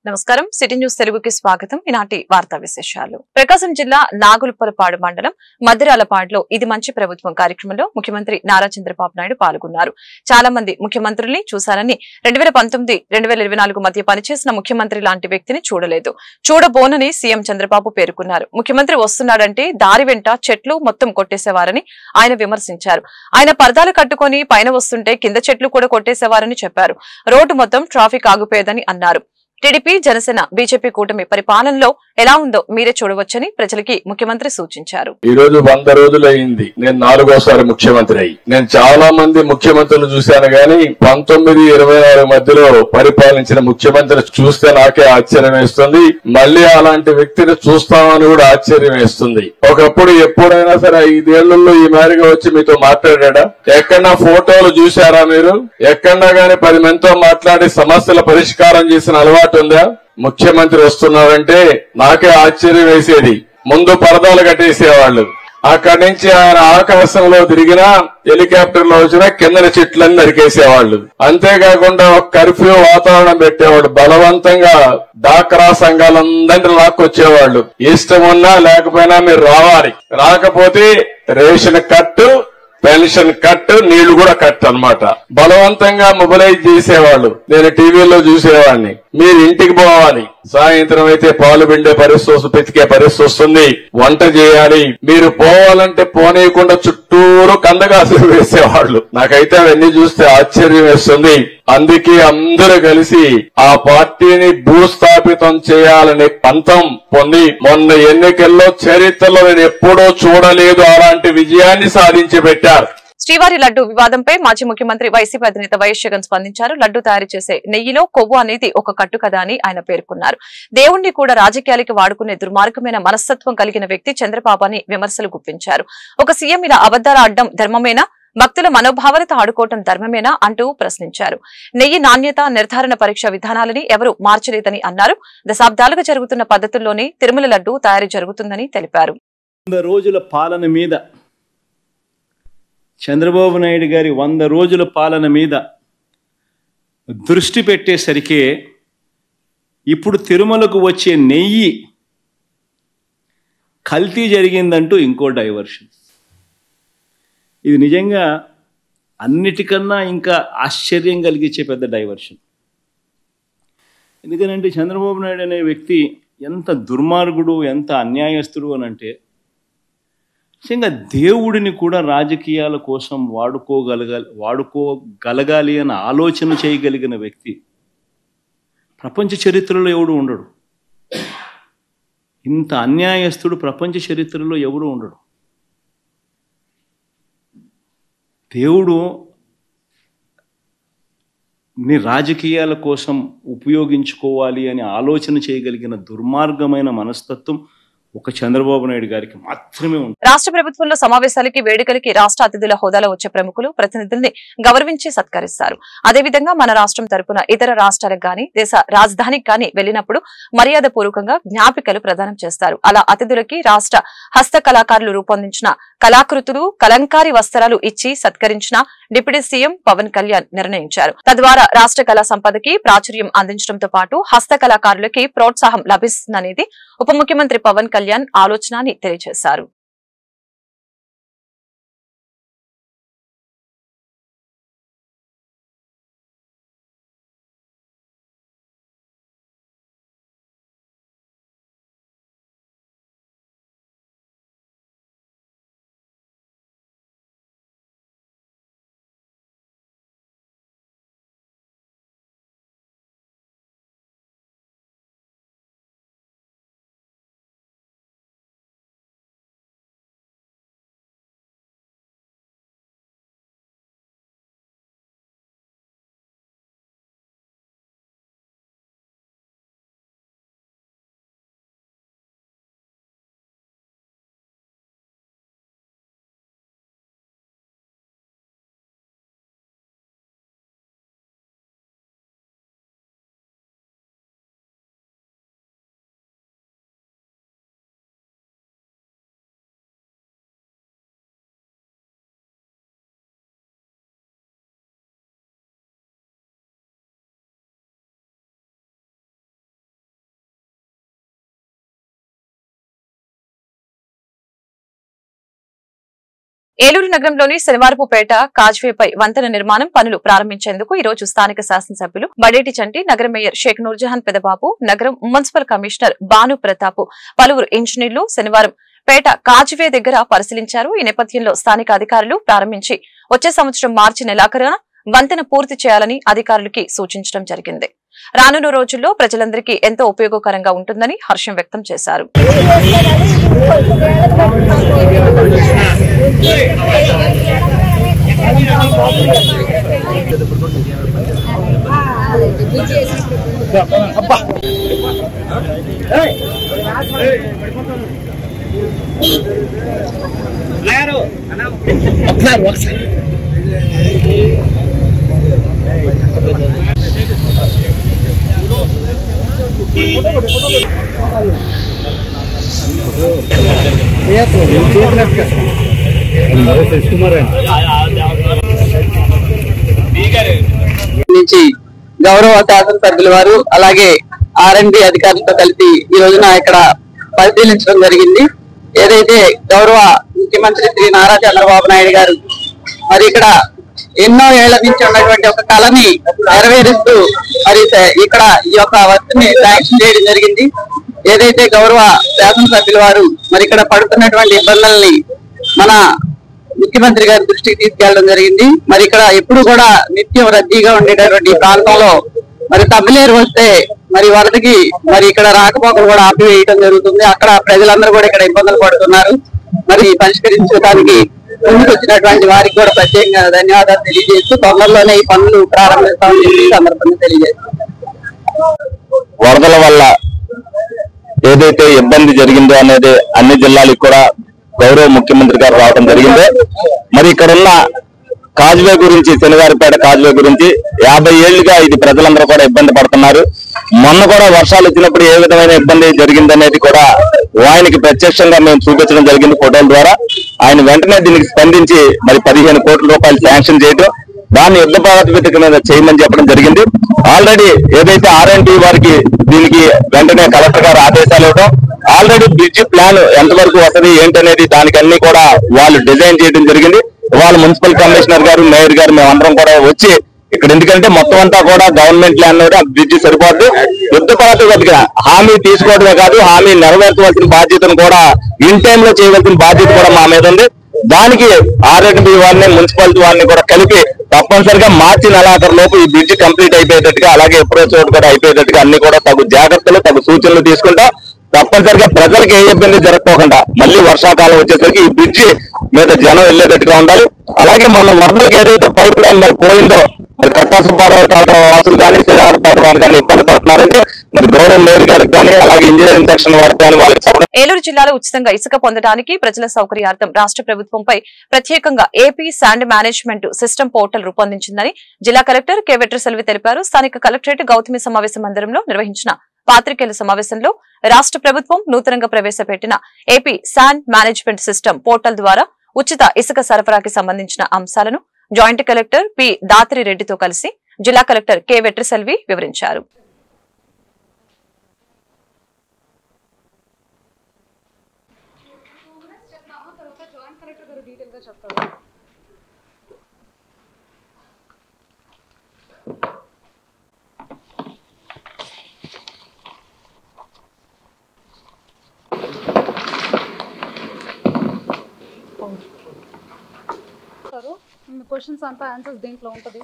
నమస్కారం city news తెలుగుకి స్వాగతం ఈనాటి వార్తా విశేషాలు ప్రకాశం జిల్లా నాగులుప్పలపాడు మండలం మద్దిరాలపాడులో ఇది మంచి ప్రభుత్వం కార్యక్రమంలో ముఖ్యమంత్రి నారా చంద్రబాబు నాయుడు పాల్గొన్నారు చాలా మంది ముఖ్యమంత్రుల్ని చూశారని రెండు వేల పంతొమ్మిది రెండు వేల ఇరవై నాలుగు మధ్య పనిచేసిన ముఖ్యమంత్రి లాంటి వ్యక్తిని చూడలేదు చూడబోనని సీఎం చంద్రబాబు పేర్కొన్నారు ముఖ్యమంత్రి వస్తున్నాడంటే దారి వెంట చెట్లు మొత్తం కొట్టేసేవారని ఆయన విమర్శించారు ఆయన పరదాలు కట్టుకొని పైన వస్తుంటే కింద చెట్లు కూడా కొట్టేసేవారని చెప్పారు రోడ్డు మొత్తం ట్రాఫిక్ ఆగిపోయేదని అన్నారు టీడీపీ జనసేన బీజేపీ కూటమి పరిపాలనలో ఎలా ఉందో మీరే చూడవచ్చని ప్రజలకి ముఖ్యమంత్రి సూచించారు ఈ రోజు వంద రోజులు అయింది నేను నాలుగోసారి ముఖ్యమంత్రి అయ్యి నేను చాలా మంది ముఖ్యమంత్రులు చూశాను గాని పంతొమ్మిది ఇరవై నాలుగు మధ్యలో పరిపాలించిన ముఖ్యమంత్రి చూస్తే నాకే ఆశ్చర్యం వేస్తుంది మళ్ళీ అలాంటి వ్యక్తిని చూస్తామని కూడా ఆశ్చర్యం వేస్తుంది ఒకప్పుడు ఎప్పుడైనా సరే ఐదేళ్లలో ఈ మేరగా వచ్చి మీతో మాట్లాడా ఎక్కడన్నా ఫోటోలు చూశారా మీరు ఎక్కడన్నా గానీ పది మందితో మాట్లాడి సమస్యల పరిష్కారం చేసిన అలవాటు ఉందా ముఖ్యమంత్రి వస్తున్నారంటే నాకే ఆశ్చర్యం వేసేది ముందు పరదాలు కట్టేసేవాళ్ళు అక్కడి నుంచి ఆయన ఆకాశంలో తిరిగినా హెలికాప్టర్ లో వచ్చినా కిందన చెట్లన్నీ నరికేసేవాళ్ళు అంతేకాకుండా ఒక కర్ఫ్యూ వాతావరణం పెట్టేవాళ్ళు బలవంతంగా డాక్రా సంఘాలందరినీ లాక్కొచ్చేవాళ్ళు ఇష్టం ఉన్నా లేకపోయినా మీరు రావాలి రాకపోతే రేషన్ కట్టు పెన్షన్ కట్ నీళ్లు కూడా కట్ అన్నమాట బలవంతంగా మొబిలైజ్ చేసేవాళ్ళు నేను టీవీలో చూసేవాడిని మీరు ఇంటికి పోవాలి సాయంత్రం అయితే పాలు పిండే పరిస్థితి వస్తుంది పితికే పరిస్థితి వస్తుంది వంట చేయాలి మీరు పోవాలంటే పోనీయకుండా చుట్టూరు కందగాసులు వేసేవాళ్ళు నాకైతే అవన్నీ చూస్తే ఆశ్చర్యం వేస్తుంది అందుకే అందరూ కలిసి ఆ పార్టీని భూస్థాపితం చేయాలనే పంతం పొంది మొన్న ఎన్నికల్లో చరిత్రలో నేను ఎప్పుడూ చూడలేదు అలాంటి విజయాన్ని సాధించి పెట్టారు శ్రీవారి లడ్డు వివాదంపై మాజీ ముఖ్యమంత్రి వైసీపీ అధినేత వైఎస్ జగన్ స్పందించారు లడ్డు తయారు చేసే నెయ్యిలో కొవ్వు అనేది ఒక కట్టు కదా అని ఆయన పేర్కొన్నారు దేవుణ్ణి కూడా రాజకీయాలకి వాడుకునే దుర్మార్గమైన మనస్తత్వం కలిగిన వ్యక్తి చంద్రబాబు అని విమర్శలు గుప్పించారు ఒక సీఎం ఇలా అబద్దాల అడ్డం ధర్మమేనా భక్తుల మనోభావాలతో ఆడుకోవటం ధర్మమేనా అంటూ ప్రశ్నించారు నెయ్యి నాణ్యత నిర్ధారణ పరీక్ష విధానాలని ఎవరూ మార్చలేదని అన్నారు దశాబ్దాలుగా జరుగుతున్న పద్ధతుల్లోనే తిరుమల లడ్డు తయారీ జరుగుతుందని తెలిపారు వంద రోజుల పాలన మీద చంద్రబాబు నాయుడు గారి వంద రోజుల పాలన మీద దృష్టి పెట్టేసరికి ఇప్పుడు తిరుమలకు వచ్చే నెయ్యి కల్తీ జరిగిందంటూ ఇంకో డైవర్షన్ ఇది నిజంగా అన్నిటికన్నా ఇంకా ఆశ్చర్యం కలిగించే పెద్ద డైవర్షన్ ఎందుకనంటే చంద్రబాబు నాయుడు అనే వ్యక్తి ఎంత దుర్మార్గుడు ఎంత అన్యాయస్తుడు అని అంటే నిజంగా దేవుడిని కూడా రాజకీయాల కోసం వాడుకోగలగాలి వాడుకోగలగాలి అని ఆలోచన చేయగలిగిన వ్యక్తి ప్రపంచ చరిత్రలో ఎవడు ఉండడు ఇంత అన్యాయస్తుడు ప్రపంచ చరిత్రలో ఎవడు ఉండడు దేవుడు ని రాజకీయాల కోసం ఉపయోగించుకోవాలి అని ఆలోచన చేయగలిగిన దుర్మార్గమైన మనస్తత్వం ఒక చంద్రబాబు నాయుడు గారికి మాత్రమే ఉంటుంది రాష్ట్ర ప్రభుత్వంలో సమావేశాలకి వేడుకలకి రాష్ట్ర అతిథుల హోదాలో వచ్చే ప్రముఖులు ప్రతినిధుల్ని గౌరవించి సత్కరిస్తారు అదేవిధంగా మన రాష్ట్రం తరపున ఇతర రాష్ట్రాలకు గాని దేశ రాజధానికి గాని వెళ్లినప్పుడు మర్యాద పూర్వకంగా జ్ఞాపికలు ప్రదానం చేస్తారు అలా అతిథులకి రాష్ట్ర హస్త కళాకారులు రూపొందించిన కళాకృతులు కలంకారీ వస్త్రాలు ఇచ్చి సత్కరించిన డిప్యూటీ సీఎం పవన్ కళ్యాణ్ నిర్ణయించారు తద్వారా రాష్ట్ర కళా సంపదకి ప్రాచుర్యం అందించడంతో పాటు హస్త కళాకారులకి ప్రోత్సాహం లభిస్తుందనేది ఉప ముఖ్యమంత్రి పవన్ కళ్యాణ్ ఆలోచన అని తెలియజేశారు ఏలూరు నగరంలోని శనివారపుపేట కాజ్వేపై వంతెన నిర్మాణం పనులు ప్రారంభించేందుకు ఈ రోజు స్థానిక శాసనసభ్యులు బడేటి చంటి నగర మేయర్ షేక్ నూర్జహాన్ పెదబాబు నగరం మున్సిపల్ కమిషనర్ భాను ప్రతాప్ పలువురు ఇంజనీర్లు శనివారం పేట కాజ్వే దగ్గర పరిశీలించారు ఈ నేపథ్యంలో స్థానిక అధికారులు ప్రారంభించి వచ్చే సంవత్సరం మార్చి నెలాఖరున వంతెన పూర్తి చేయాలని అధికారులకి సూచించడం జరిగింది రానున్న రోజుల్లో ప్రజలందరికీ ఎంతో ఉపయోగకరంగా ఉంటుందని హర్షం వ్యక్తం చేశారు నుంచి గౌరవ శాసనసభ్యుల వారు అలాగే ఆర్ అండ్ అధికారులతో కలిసి ఈ రోజున ఇక్కడ పరిశీలించడం జరిగింది ఏదైతే గౌరవ ముఖ్యమంత్రి శ్రీ నారా చంద్రబాబు నాయుడు గారు మరి ఇక్కడ ఎన్నో ఏళ్ల నుంచి ఉన్నటువంటి ఒక కళని నెరవేరుస్తూ మరి స- ఇక్కడ ఈ యొక్క వస్తుని శాంక్షన్ చేయడం జరిగింది ఏదైతే గౌరవ శాసనసభ్యుల వారు మరి ఇక్కడ పడుతున్నటువంటి ఇబ్బందుల్ని మన ముఖ్యమంత్రి గారి దృష్టికి తీసుకెళ్లడం జరిగింది మరి ఇక్కడ ఎప్పుడు కూడా నిత్యం రద్దీగా ఉండేటటువంటి ఈ ప్రాంతంలో మరి తమిళేరు వస్తే మరి వరదకి మరి ఇక్కడ రాకపోకలు కూడా ఆపివేయడం జరుగుతుంది అక్కడ ప్రజలందరూ కూడా ఇక్కడ ఇబ్బందులు పడుతున్నారు మరి పరిష్కరించడానికి ముందుకు వచ్చినటువంటి వారికి కూడా ప్రత్యేకంగా ధన్యవాదాలు తెలియజేస్తూ తొందరలోనే ఈ పనులు ప్రారంభిస్తామని చెప్పి ఈ సందర్భంగా తెలియజేస్తాం వరదల వల్ల ఏదైతే ఇబ్బంది జరిగిందో అనేది అన్ని జిల్లాలకు కూడా గౌరవ ముఖ్యమంత్రి గారు రావడం జరిగింది మరి ఇక్కడ ఉన్న కాజువే గురించి శనివారిపేట కాజువే గురించి యాభై ఏళ్లుగా ఇది ప్రజలందరూ కూడా ఇబ్బంది పడుతున్నారు మొన్న కూడా వర్షాలు వచ్చినప్పుడు ఏ విధమైన ఇబ్బంది జరిగిందనేది కూడా ఆయనకి ప్రత్యక్షంగా మేము చూపించడం జరిగింది ఫోటోల ద్వారా ఆయన వెంటనే దీనికి స్పందించి మరి పదిహేను కోట్ల రూపాయలు శాంక్షన్ చేయడం దాన్ని యుద్ధ ప్రాతిపదిక మీద చేయమని చెప్పడం జరిగింది ఆల్రెడీ ఏదైతే ఆర్ఎన్టీ వారికి దీనికి వెంటనే కలెక్టర్ గారు ఆదేశాలు ఇవ్వడం ఆల్రెడీ బ్రిడ్జ్ ప్లాన్ ఎంతవరకు వస్తుంది ఏంటనేది దానికి అన్ని కూడా వాళ్ళు డిజైన్ చేయడం జరిగింది వాళ్ళ మున్సిపల్ కమిషనర్ గారు మేయర్ గారు మేమందరం కూడా వచ్చి ఇక్కడ ఎందుకంటే మొత్తం అంతా కూడా గవర్నమెంట్ ల్యాండ్ లో బ్రిడ్జ్ సరిపోద్ది యుద్ధ ప్రాతిపదిక హామీ తీసుకోవడమే కాదు హామీ నెరవేర్చవలసిన బాధ్యతను కూడా ఇన్ టైమ్ లో చేయవలసిన బాధ్యత కూడా మా మీద ఉంది దానికి ఆర్ఎండ్బి వారిని మున్సిపాలిటీ వారిని కూడా కలిపి తప్పనిసరిగా మార్చి నెలాఖరు లోపు ఈ బ్రిడ్జ్ కంప్లీట్ అయిపోయేటట్టుగా అలాగే అప్రోచ్ రోడ్ కూడా అయిపోయేటట్టుగా అన్ని కూడా తగు జాగ్రత్తలు తగు సూచనలు తీసుకుంటా తప్పనిసరిగా ప్రజలకు ఏ ఇబ్బంది జరగకోకుండా మళ్ళీ వర్షాకాలం వచ్చేసరికి ఈ బ్రిడ్జి మీద జనం వెళ్ళేటట్టుగా ఉండాలి అలాగే మన వరదలకు ఏదైతే పైప్ లైన్ మరి పోయిందో మరి కట్టాసుపారావు కావడం వాసులు కానీ శ్రీరామపాడు వారు కానీ ఇబ్బంది పడుతున్నారంటే మరి గౌరవ మేయర్ గారికి కానీ అలాగే ఇంజనీరింగ్ సెక్షన్ వారికి కానీ వాళ్ళకి చెప్పడం ఏలూరు జిల్లాలో ఉచితంగా ఇసుక పొందడానికి ప్రజల సౌకర్యార్థం రాష్ట్ర ప్రభుత్వంపై ప్రత్యేకంగా AP sand management system portal రూపొందించిందని జిల్లా కలెక్టర్ కె వెట్రసెల్వి తెలిపారు స్థానిక కలెక్టరేట్ గౌతమి సమావేశ మందిరంలో నిర్వహించిన పాత్రికేయుల సమావేశంలో రాష్ట్ర ప్రభుత్వం నూతనంగా ప్రవేశపెట్టిన AP sand management system portal ద్వారా ఉచిత ఇసుక సరఫరాకి సంబంధించిన అంశాలను జాయింట్ కలెక్టర్ పి దాత్రి రెడ్డితో కలిసి జిల్లా కలెక్టర్ కె వెట్రసెల్వి వివరించారు క్వశ్చన్స్ అంతా ఆన్సర్స్ దీంట్లో ఉంటుంది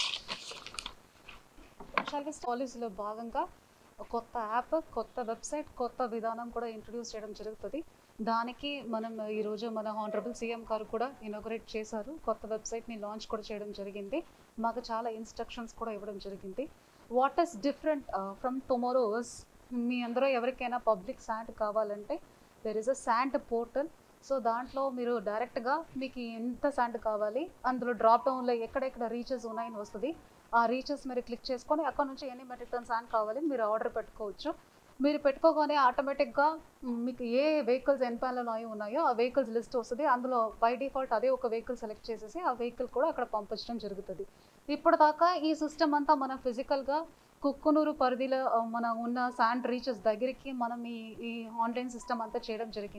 సర్వీస్ పాలసీలో భాగంగా ఒక కొత్త యాప్ కొత్త వెబ్సైట్ కొత్త విధానం కూడా ఇంట్రడ్యూస్ చేయడం జరుగుతుంది దానికి మనం ఈరోజు మన హానరబుల్ సీఎం గారు కూడా ఇనాగరేట్ చేశారు కొత్త వెబ్సైట్ని లాంచ్ కూడా చేయడం జరిగింది మాకు చాలా ఇన్స్ట్రక్షన్స్ కూడా ఇవ్వడం జరిగింది what is different from tomorrow's మీ అందరూ ఎవరికైనా పబ్లిక్ శాంట్ కావాలంటే there is a sand portal so దాంట్లో మీరు డైరెక్ట్గా మీకు ఎంత శాండ్ కావాలి అందులో డ్రాప్ డౌన్లో ఎక్కడెక్కడ రీచెస్ ఉన్నాయని వస్తుంది ఆ రీచెస్ మీరు క్లిక్ చేసుకొని అక్కడ నుంచి ఎన్ని మెట్రిక్ టన్ శాండ్ కావాలి మీరు ఆర్డర్ పెట్టుకోవచ్చు మీరు పెట్టుకోగానే ఆటోమేటిక్గా మీకు ఏ వెహికల్స్ ఎన్పాన్లో ఉన్నాయో ఆ వెహికల్స్ లిస్ట్ వస్తుంది అందులో బై డిఫాల్ట్ అదే ఒక వెహికల్ సెలెక్ట్ చేసేసి ఆ వెహికల్ కూడా అక్కడ పంపించడం జరుగుతుంది ఇప్పటిదాకా ఈ సిస్టమ్ అంతా మన ఫిజికల్గా కుక్కునూరు పరిధిలో ఆ, మన ఉన్న శాండ్ రీచెస్ దగ్గరికి మనం ఈ ఈ ఆన్లైన్ సిస్టమ్ అంతా చేయడం జరిగింది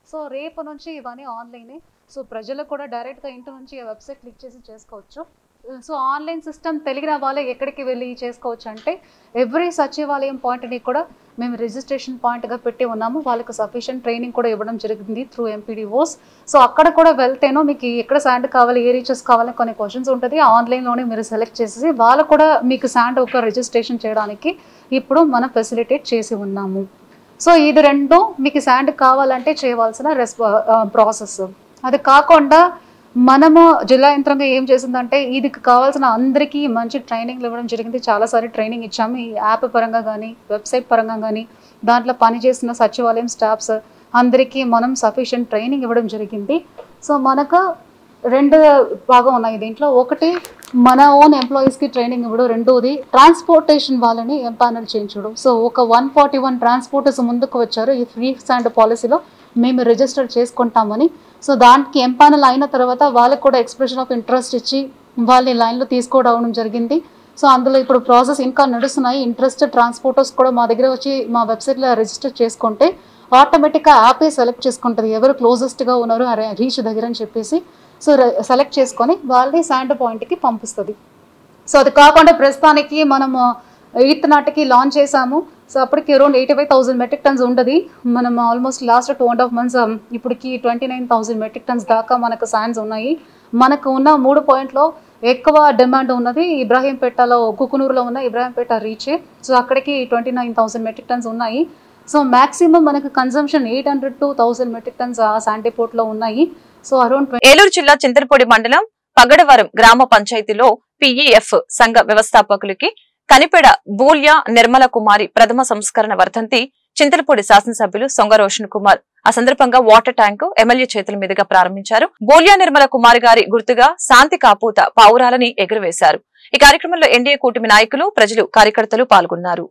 సో రేపు నుంచి ఇవన్నీ ఆన్లైనే సో ప్రజలు కూడా డైరెక్ట్గా ఇంటి నుంచి ఈ వెబ్సైట్ క్లిక్ చేసి చేసుకోవచ్చు సో ఆన్లైన్ సిస్టమ్ తెలిగిన వాళ్ళే ఎక్కడికి వెళ్ళి చేసుకోవచ్చు అంటే ఎవ్రీ సచివాలయం పాయింట్ని కూడా మేము రిజిస్ట్రేషన్ పాయింట్గా పెట్టి ఉన్నాము వాళ్ళకి సఫిషియంట్ ట్రైనింగ్ కూడా ఇవ్వడం జరిగింది త్రూ ఎంపీడీఓస్ సో అక్కడ కూడా వెళ్తేనో మీకు ఎక్కడ శాండ్ కావాలి ఏ రీచెస్ కావాలి కొన్ని క్వశ్చన్స్ ఉంటుంది ఆన్లైన్లోనే మీరు సెలెక్ట్ చేసేసి వాళ్ళు కూడా మీకు శాండ్ ఒక రిజిస్ట్రేషన్ చేయడానికి ఇప్పుడు మనం ఫెసిలిటేట్ చేసి ఉన్నాము సో ఇది రెండు మీకు శాండ్ కావాలంటే చేయవలసిన రెస్పా ప్రాసెస్ అది కాకుండా మనము జిల్లా యంత్రంగా ఏం చేసిందంటే ఇది కావాల్సిన అందరికీ మంచి ట్రైనింగ్ ఇవ్వడం జరిగింది చాలాసారి ట్రైనింగ్ ఇచ్చాము ఈ యాప్ పరంగా కానీ వెబ్సైట్ పరంగా కానీ దాంట్లో పనిచేసిన సచివాలయం స్టాఫ్స్ అందరికీ మనం సఫిషియంట్ ట్రైనింగ్ ఇవ్వడం జరిగింది సో మనకు రెండు భాగం ఉన్నాయి దీంట్లో ఒకటి మన ఓన్ ఎంప్లాయీస్కి ట్రైనింగ్ ఇవ్వడం రెండోది ట్రాన్స్పోర్టేషన్ వాళ్ళని ఎంపానల్ చేయించడం సో ఒక వన్ ఫార్టీ వన్ ట్రాన్స్పోర్టర్స్ ముందుకు వచ్చారు ఈ ఫ్రీ స్టాండ్ పాలసీలో మేము రిజిస్టర్ చేసుకుంటామని సో దానికి ఎంపానల్ అయిన తర్వాత వాళ్ళకి కూడా ఎక్స్ప్రెషన్ ఆఫ్ ఇంట్రెస్ట్ ఇచ్చి వాళ్ళని లైన్లో తీసుకోవడం జరిగింది సో అందులో ఇప్పుడు ప్రాసెస్ ఇంకా నడుస్తున్నాయి ఇంట్రెస్ట్ ట్రాన్స్పోర్టర్స్ కూడా మా దగ్గర వచ్చి మా వెబ్సైట్లో రిజిస్టర్ చేసుకుంటే ఆటోమేటిక్గా యాపే సెలెక్ట్ చేసుకుంటుంది ఎవరు క్లోజెస్ట్గా ఉన్నారు ఆ రీచ్ దగ్గర అని చెప్పేసి సో సెలెక్ట్ చేసుకొని వాళ్ళని శాండ్ పాయింట్కి పంపిస్తుంది సో అది కాకుండా ప్రస్తుతానికి మనము ఎయిత్ నాటికి లాంచ్ చేసాము సో అప్పటికి around eighty five thousand metric tons ఉండదు మనం almost last two and half months ఇప్పటికి twenty nine thousand metric tons దాకా మనకు శాండ్స్ ఉన్నాయి మనకు ఉన్న మూడు పాయింట్లో ఎక్కువ డిమాండ్ ఉన్నది ఇబ్రాహీంపేటలో కుకునూరులో ఉన్న ఇబ్రాహీంపేట రీచే సో అక్కడికి twenty nine thousand metric tons ఉన్నాయి సో మ్యాక్సిమం మనకు consumption eight hundred to thousand metric tons ఆ శాండిపోర్ట్లో ఉన్నాయి సో అరౌండ్ ఏలూరు జిల్లా చింతలపూడి మండలం పగడవరం గ్రామ పంచాయతీలో పిఈఎఫ్ సంఘ వ్యవస్థాపకులకి కనిపెడ బూల్య నిర్మల కుమారి ప్రథమ సంస్కరణ వర్ధంతి చింతలపూడి శాసనసభ్యులు సొంగ రోషన్ కుమార్ ఆ సందర్భంగా వాటర్ ట్యాంకు ఎమ్మెల్యే చేతుల మీదుగా ప్రారంభించారు బోలియా నిర్మల కుమార్ గారి గుర్తుగా శాంతి కాపూత పావురాలని ఎగురవేశారు ఈ కార్యక్రమంలో ఎన్డీఏ కూటమి నాయకులు ప్రజలు కార్యకర్తలు పాల్గొన్నారు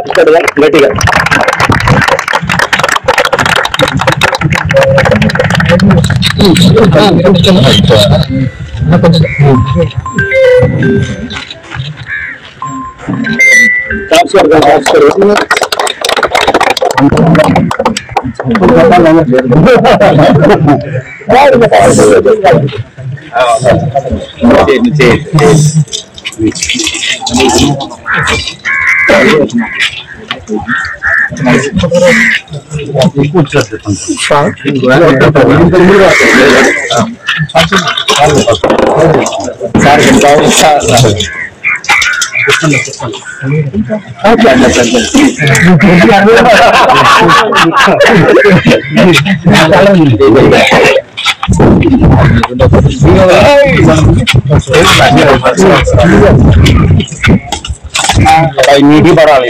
నీటి పడాలి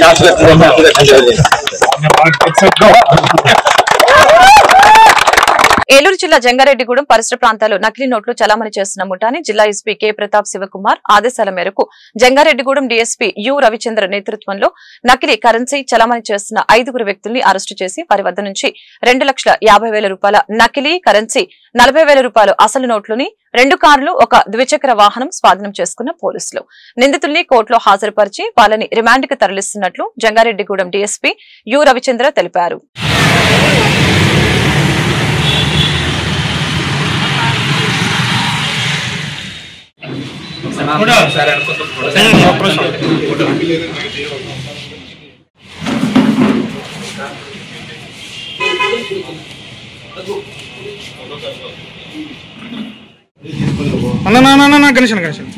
ఏలూరు జిల్లా జంగారెడ్డిగూడెం పరిసర ప్రాంతాల్లో నకిలీ నోట్లు చలామణి చేస్తున్న ముఠాని జిల్లా ఎస్పీ కె ప్రతాప్ శివకుమార్ ఆదేశాల మేరకు జంగారెడ్డిగూడెం డీఎస్పీ యు రవిచంద్ర నేతృత్వంలో నకిలీ కరెన్సీ చలామణి చేస్తున్న ఐదుగురు వ్యక్తుల్ని అరెస్టు చేసి వారి వద్ద నుంచి రెండు లక్షల యాభై వేల రూపాయల నకిలీ కరెన్సీ నలభై వేల రూపాయలు అసలు నోట్లుని రెండు కార్లు ఒక ద్విచక్ర వాహనం స్వాధీనం చేసుకున్న పోలీసులు నిందితుల్ని కోర్టులో హాజరుపరిచి వాళ్ళని రిమాండ్కి తరలిస్తున్నట్లు జంగారెడ్డిగూడెం డీఎస్పీ యు రవిచంద్ర తెలిపారు అన్న నా నా, నా నా గణేష్ అన్న, గణేష్ అన్న.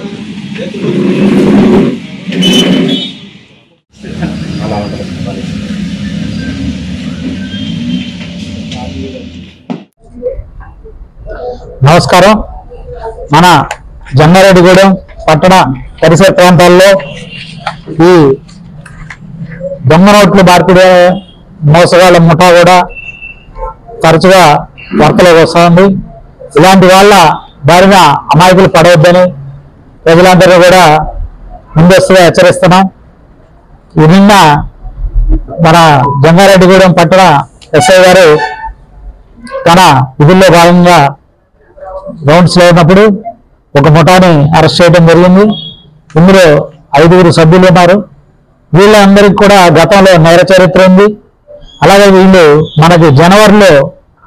నమస్కారం మన జంగారెడ్డిగూడెం పట్టణ పరిసర ప్రాంతాల్లో ఈ దొంగ నోట్లు మార్పిడి మోసగాళ్ళ ముఠా కూడా తరచుగా వార్తలోకి వస్తుంది ఇలాంటి వాళ్ళ బారిన అమాయకులు పడవద్దని ప్రజలందరూ కూడా ముందస్తుగా హెచ్చరిస్తున్నాం ఈ నిన్న మన జంగారెడ్డిగూడెం పట్టణ ఎస్ఐ గారు తన విధుల్లో భాగంగా రౌండ్స్ లో ఉన్నప్పుడు ఒక ముఠాని అరెస్ట్ చేయడం జరిగింది ఇందులో ఐదుగురు సభ్యులు ఉన్నారు వీళ్ళందరికీ కూడా గతంలో నేర చరిత్ర ఉంది అలాగే వీళ్ళు మనకి జనవరిలో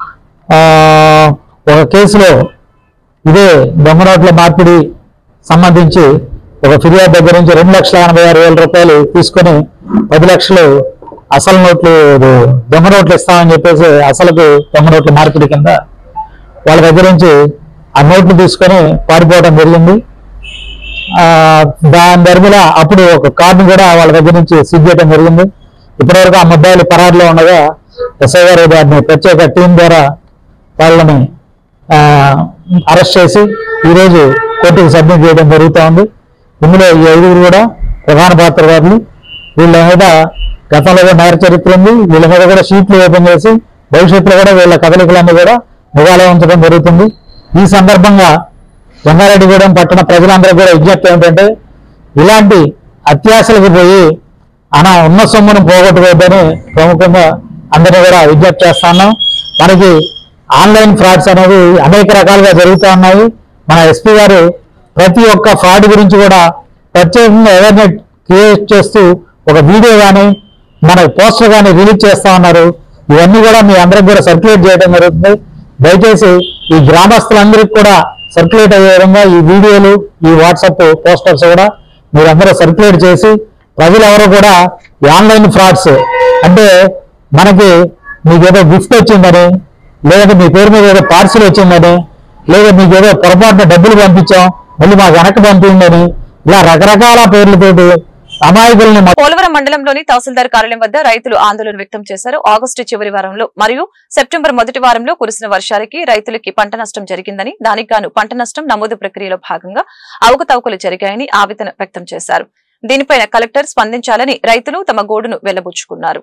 ఆ, ఒక కేసులో ఇదే దొంగ నోట్ల మార్పిడి సంబంధించి ఒక ఫిర్యాదు దగ్గర నుంచి రెండు లక్షల ఎనభై ఆరు వేల రూపాయలు తీసుకొని పది లక్షలు అసలు నోట్లు ఇది దొంగ నోట్లు ఇస్తామని చెప్పేసి అసలుకు దొంగ నోట్ల మార్పిడి కింద వాళ్ళ దగ్గర నుంచి ఆ నోట్లు తీసుకొని పారిపోవడం జరిగింది ఆ, దాని ధర్మిల అప్పుడు ఒక కార్డు కూడా వాళ్ళ దగ్గర నుంచి సీజ్ చేయడం జరిగింది ఇప్పటివరకు ఆ ముద్దాయిలు పరారులో ఉండగా ఎస్ఐ గారు దాన్ని ప్రత్యేక టీం ద్వారా వాళ్ళని అరెస్ట్ చేసి ఈరోజు కోర్టుకు సబ్మిట్ చేయడం జరుగుతూ ఉంది ఇందులో ఈ ఐదుగురు కూడా ప్రధాన పాత్రధారులు వీళ్ళ మీద గతంలో కూడా నేర చరిత్ర ఉంది వీళ్ళ మీద కూడా షీట్లు ఓపెన్ చేసి భవిష్యత్తులో కూడా వీళ్ళ కదలికలన్నీ కూడా నిఘాలో ఉంచడం జరుగుతుంది ఈ సందర్భంగా జంగారెడ్డిగూడెం పట్టణ ప్రజలందరూ కూడా విజ్ఞప్తి ఏంటంటే ఇలాంటి అత్యాశలకు పోయి అన ఉన్న సొమ్మును పోగొట్టుకోవద్దని ప్రముఖంగా అందరినీ కూడా విజ్ఞప్తి చేస్తున్నాం మనకి ఆన్లైన్ ఫ్రాడ్స్ అనేవి అనేక రకాలుగా జరుగుతూ ఉన్నాయి మన ఎస్పీ గారు ప్రతి ఒక్క ఫ్రాడ్ గురించి కూడా ప్రత్యేకంగా అవేర్నెస్ క్రియేట్ చేస్తూ ఒక వీడియో కానీ మన పోస్టర్ కానీ రిలీజ్ చేస్తా ఉన్నారు ఇవన్నీ కూడా మీ అందరికి కూడా సర్క్యులేట్ చేయడం జరుగుతుంది దయచేసి ఈ గ్రామస్తులందరికీ కూడా సర్క్యులేట్ అయ్యే విధంగా ఈ వీడియోలు ఈ వాట్సాప్ పోస్టర్స్ కూడా మీరందరూ సర్క్యులేట్ చేసి ప్రజలు ఎవరు కూడా ఈ ఆన్లైన్ ఫ్రాడ్స్ అంటే మనకి మీకు ఏదో గిఫ్ట్ వచ్చిందని లేదంటే మీ పేరు మీద ఏదో పార్సిల్ వచ్చిందని లేదా మీకు ఏదో పొరపాటున డబ్బులు పంపించాం మళ్ళీ మాకు వెనక్కి పంపిందని ఇలా రకరకాల పేర్లతోటి అమాయకుల్ని మొత్తం పోలవరం మండలంలోని తహసీల్దార్ కార్యాలయం వద్ద రైతులు ఆందోళన వ్యక్తం చేశారు ఆగస్టు చివరి వారంలో మరియు సెప్టెంబర్ మొదటి వారంలో కురిసిన వర్షాలకి రైతులకి పంట నష్టం జరిగిందని దానికి గాను పంట నష్టం నమోదు ప్రక్రియలో భాగంగా అవకతవకలు జరిగాయని ఆవేదన వ్యక్తం చేశారు దీనిపైన కలెక్టర్ స్పందించాలని రైతులు తమ గోడును వెళ్లబుచ్చుకున్నారు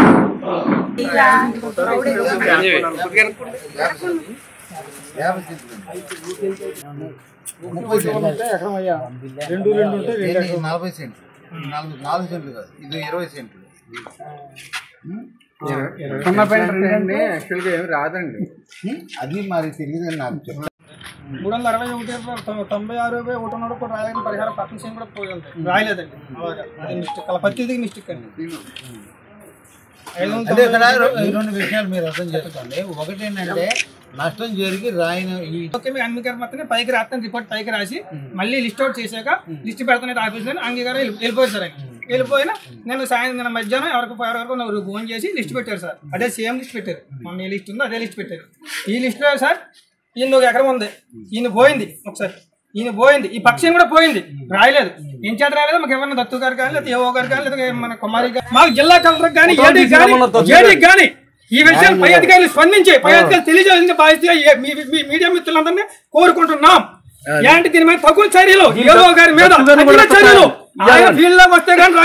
రెండు రెండు ఉంటే రెండు ఇది నలభై సెంట్లు నాలుగు నాలుగు సెంట్లు కాదు ఇది ఇరవై సెంట్లు సున్నా పాయింట్ రెండు అండి యాక్చువల్గా ఏమి రాదండి అది మరి తెలియదు నాకు చెప్పండి మూడు వందల అరవై ఒకటి తొ- తొంభై ఆరు రూపాయ ఒకటి ఉన్నప్పుడు కూడా రాయలేని పరిహారం పక్కన సీన్ కూడా పోయి రాయలేదండి అలాగా అది మిస్టేక్ అలా ప్రతిదీ మిస్టేక్ అండి ఐదు వందల అంటే ఇక్కడ తొంభై ఈ రెండు విషయాలు మీరు అర్థం చేసుకోండి ఒకటి ఏంటంటే నష్టం జరిగి రాయిన ఈ ఓకే మీ అంగీకారం మాత్రమే పైకి రాస్తాను రిపోర్ట్ పైకి రాసి మళ్ళీ లిస్ట్ అవుట్ చేశాక లిస్ట్ పెడతాను ఆఫీస్లో అంగీకారం వెళ్ళి- వెళ్ళిపోయారు సార్ ఆయన వెళ్ళిపోయినా నేను సాయంత్రం నిన్న మధ్యాహ్నం ఎవరికి ఎవరికి నాకు ఫోన్ చేసి లిస్ట్ పెట్టారు సార్ అదే సేమ్ లిస్ట్ పెట్టారు మొన్న ఏ లిస్ట్ ఉందో అదే లిస్ట్ పెట్టారు ఈ లిస్ట్లో సార్ ఈయన ఒక ఎకరం ఉంది ఈయన పోయింది ఒకసారి ఈయన పోయింది ఈ పక్షిని కూడా పోయింది రాయలేదు ఏం చేత రాయలేదు మాకు ఎవరన్నా దత్తు గారు కానీ లేదా ఏవో గారు కానీ లేదా మన కుమారి గారు మాకు జిల్లా కలెక్టర్ కానీ ఏడీ కానీ ఏడీ కానీ ఈ విషయాలు పై అధికారులు స్పందించి పై అధికారులు తెలియజేయాలని బాధ్యతగా ఏ- మీ మీ మీడియా మిత్రులందరినీ కోరుకుంటున్నాం ఇలాంటి దీని మీద తగు చర్యలు ఏదో గారి మీద తగిన చర్యలు ఆయన ఫీల్డ్ లోకి వస్తే కానీ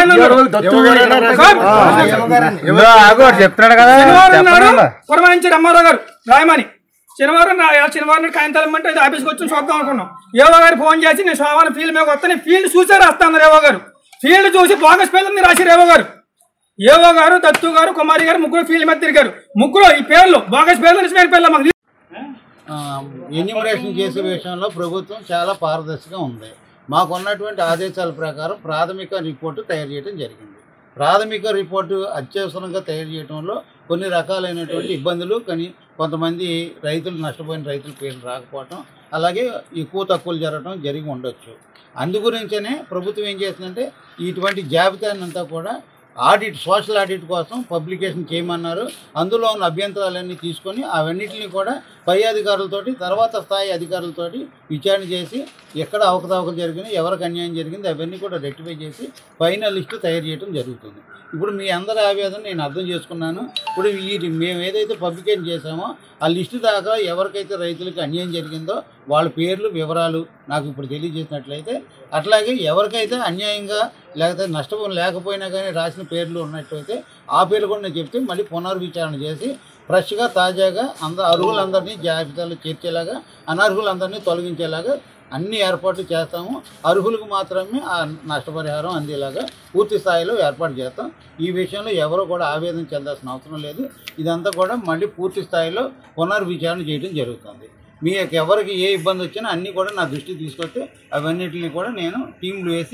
చెప్తున్నాడు కదా శనివారం నాడు పురమాయించారు అమ్మారావు గారు రాయమని శనివారం రా- శనివారం నాడు కాగితాలు ఇమ్మంటే ఇది ఆఫీస్కి వచ్చి చూద్దాం అనుకున్నాం ఏవో గారు ఫోన్ చేసి నేను సోమవారం ఫీల్డ్ మీద వస్తాను ఫీల్డ్ చూసే రాస్తాను రేవో గారు ఫీల్డ్ చూసి బోగస్ పేర్లని రాసి రేవో గారు ఏవో గారు దత్తు గారు కుమారి గారు ముగ్గురు ఫీల్డ్ మీద తిరిగారు ముగ్గురు ఈ పేర్లు బోగస్ పేర్లు నిజమైన పేర్లు మాకు ఎన్యూమరేషన్ చేసే విషయంలో ప్రభుత్వం చాలా పారదర్శకంగా ఉంది మాకు ఉన్నటువంటి ఆదేశాల ప్రకారం ప్రాథమిక రిపోర్టు తయారు చేయడం జరిగింది ప్రాథమిక రిపోర్టు అత్యవసరంగా తయారు చేయడంలో కొన్ని రకాలైనటువంటి ఇబ్బందులు కానీ కొంతమంది రైతులు నష్టపోయిన రైతుల పేర్లు రాకపోవటం అలాగే ఎక్కువ తక్కువలు జరగడం జరిగి ఉండొచ్చు అందు గురించనే ప్రభుత్వం ఏం చేస్తుందంటే ఇటువంటి జాబితానంతా కూడా ఆడిట్ సోషల్ ఆడిట్ కోసం పబ్లికేషన్ చేయమన్నారు అందులో ఉన్న అభ్యంతరాలన్నీ తీసుకొని అవన్నిటిని కూడా పై అధికారులతోటి తర్వాత స్థాయి అధికారులతోటి విచారణ చేసి ఎక్కడ అవకతవకలు జరిగినాయి ఎవరికి అన్యాయం జరిగింది అవన్నీ కూడా రెక్టిఫై చేసి ఫైనల్ లిస్టు తయారు చేయడం జరుగుతుంది ఇప్పుడు మీ అందరి ఆవేదన నేను అర్థం చేసుకున్నాను ఇప్పుడు ఈ మేము ఏదైతే పబ్లికేషన్ చేసామో ఆ లిస్టు దాకా ఎవరికైతే రైతులకు అన్యాయం జరిగిందో వాళ్ళ పేర్లు వివరాలు నాకు ఇప్పుడు తెలియజేసినట్లయితే అట్లాగే ఎవరికైతే అన్యాయంగా లేకపోతే నష్టం లేకపోయినా కానీ రాసిన పేర్లు ఉన్నట్లయితే ఆ పేర్లు కూడా నేను చెప్తే మళ్ళీ పునర్విచారణ చేసి ఫ్రెష్గా తాజాగా అంద అర్హులందరినీ జాబితాలో చేర్చేలాగా అనర్హులందరినీ తొలగించేలాగా అన్ని ఏర్పాట్లు చేస్తాము అర్హులకు మాత్రమే ఆ నష్టపరిహారం అందేలాగా పూర్తి స్థాయిలో ఏర్పాటు చేస్తాం ఈ విషయంలో ఎవరు కూడా ఆవేదన చెందాల్సిన అవసరం లేదు ఇదంతా కూడా మళ్ళీ పూర్తి స్థాయిలో పునర్విచారణ చేయడం జరుగుతుంది మీకు ఎవరికి ఏ ఇబ్బంది వచ్చినా అన్నీ కూడా నా దృష్టికి తీసుకొస్తే అవన్నిటిని కూడా నేను టీంలు వేసి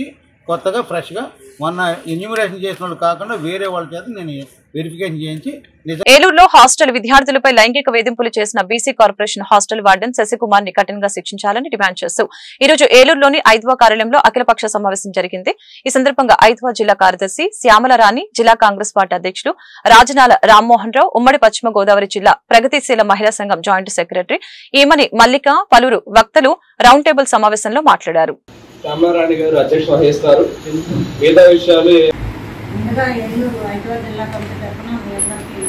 కొత్తగా ఫ్రెష్గా మొన్న ఎన్యూమరేషన్ చేసిన వాళ్ళు కాకుండా వేరే వాళ్ళ చేత నేను వెరిఫికేషన్ చేయించి నిజ ఏలూరులో హాస్టల్ విద్యార్థులపై లైంగిక వేధింపులు చేసిన BC corporation hostel warden Sasikumar ని కఠినంగా శిక్షించాలని డిమాండ్ చేస్తూ ఈ రోజు ఏలూరులోని ఐద్వా కార్యాలయంలో అఖిలపక్ష సమావేశం జరిగింది ఈ సందర్భంగా ఐద్వా జిల్లా కార్యదర్శి శ్యామల రాణి జిల్లా కాంగ్రెస్ పార్టీ అధ్యక్షుడు రాజనాల రామ్మోహన్ రావు ఉమ్మడి పశ్చిమ గోదావరి జిల్లా ప్రగతిశీల మహిళా సంఘం జాయింట్ సెక్రటరీ ఈమని మల్లిక పలువురు వక్తలు రౌండ్ టేబుల్ సమావేశంలో మాట్లాడారు రామారాణి గారు అధ్యక్ష వహిస్తారు మిగతా విషయాలు ముందుగా ఏలూరు ఐదవ జిల్లా కమిటీ తరఫున మీ అందరికీ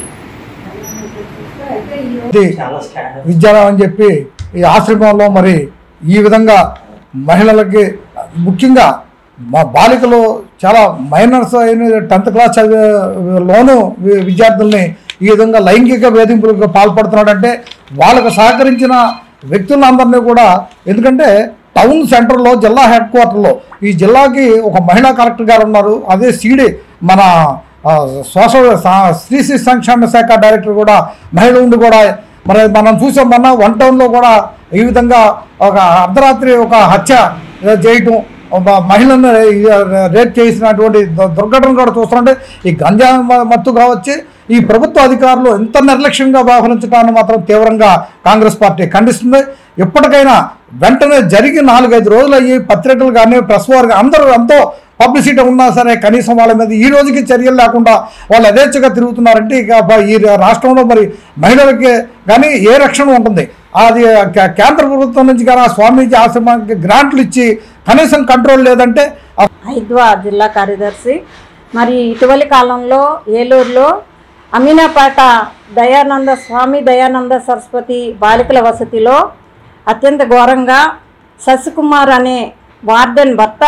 అయితే ఈ రోజు ఇది విద్యారావు అని చెప్పి ఈ ఆశ్రమంలో మరి ఈ విధంగా మహిళలకి ముఖ్యంగా మా బాలికలు చాలా మైనర్స్ అయిన టెన్త్ క్లాస్ చదివేలోను వి- విద్యార్థుల్ని ఈ విధంగా లైంగిక వేధింపులకు పాల్పడుతున్నాడంటే వాళ్ళకు సహకరించిన వ్యక్తులందరినీ కూడా ఎందుకంటే టౌన్ సెంటర్లో జిల్లా హెడ్ క్వార్టర్లో ఈ జిల్లాకి ఒక మహిళా కలెక్టర్ గారు ఉన్నారు అదే సీడి మన ఆ, సోషల్ సా- స్త్రీ శిశు సంక్షేమ శాఖ డైరెక్టర్ కూడా మహిళ ఉండి కూడా మరి మనం చూసాం మొన్న వన్ టౌన్లో కూడా ఈ విధంగా ఒక అర్ధరాత్రి ఒక హత్య చేయటం ఒక మహిళను రేప్ చేసినటువంటి దు- దుర్ఘటన కూడా చూస్తుంటే ఈ గంజా మ- మత్తు కావచ్చు ఈ ప్రభుత్వ అధికారులు ఎంత నిర్లక్ష్యంగా వ్యవహరించడాన్ని మాత్రం తీవ్రంగా కాంగ్రెస్ పార్టీ ఖండిస్తుంది ఎప్పటికైనా వెంటనే జరిగి నాలుగైదు రోజులు అయ్యి పత్రికలు కానీ ప్రెస్ వారు కానీ అందరూ ఎంతో పబ్లిసిటీ ఉన్నా సరే కనీసం వాళ్ళ మీద ఈ రోజుకి చర్యలు లేకుండా వాళ్ళు యథేచ్ఛగా తిరుగుతున్నారంటే ఇక బ- ఈ రాష్ట్రంలో మరి మహిళలకి కానీ ఏ రక్షణ ఉంటుంది అది కే- కేంద్ర ప్రభుత్వం నుంచి కానీ ఆ స్వామీజీ ఆశ్రమానికి గ్రాంట్లు ఇచ్చి కనీసం కంట్రోల్ లేదంటే ఆ హైద్వా జిల్లా కార్యదర్శి మరి ఇటీవలి కాలంలో ఏలూరులో అమీనాపేట దయానంద స్వామి దయానంద సరస్వతి బాలికల వసతిలో అత్యంత ఘోరంగా శశికుమార్ అనే వార్డెన్ భర్త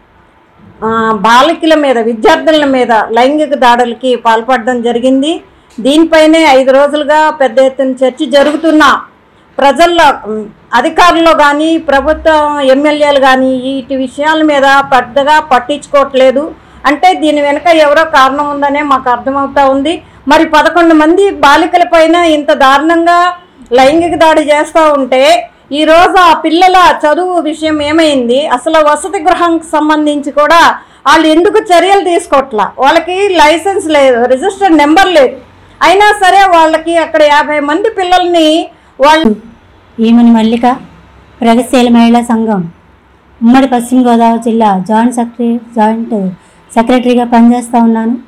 ఆ, బాలికల మీద విద్యార్థుల మీద లైంగిక దాడులకి పాల్పడడం జరిగింది దీనిపైనే ఐదు రోజులుగా పెద్ద ఎత్తున చర్చ జరుగుతున్నా ప్రజల్లో ఉమ్, అధికారుల్లో కానీ ప్రభుత్వ ఎమ్మెల్యేలు కానీ వీటి విషయాల మీద పెద్దగా పట్టించుకోవట్లేదు అంటే దీని వెనుక ఎవరో కారణం ఉందనే మాకు అర్థమవుతా ఉంది మరి పదకొండు మంది బాలికల పైన ఇంత దారుణంగా లైంగిక దాడి చేస్తూ ఉంటే ఈరోజు ఆ పిల్లల చదువు విషయం ఏమైంది అసలు వసతి గృహంకి సంబంధించి కూడా వాళ్ళు ఎందుకు చర్యలు తీసుకోవట్లా వాళ్ళకి లైసెన్స్ లేదు రిజిస్టర్డ్ నెంబర్ లేదు అయినా సరే వాళ్ళకి అక్కడ యాభై మంది పిల్లల్ని వాళ్ళు ఈమెను మల్లిక ప్రగతిశీల మహిళా సంఘం ఉమ్మడి పశ్చిమ గోదావరి జిల్లా జాయింట్ సెక్రటరీ జాయింట్ సెక్రటరీగా పనిచేస్తూ ఉన్నాను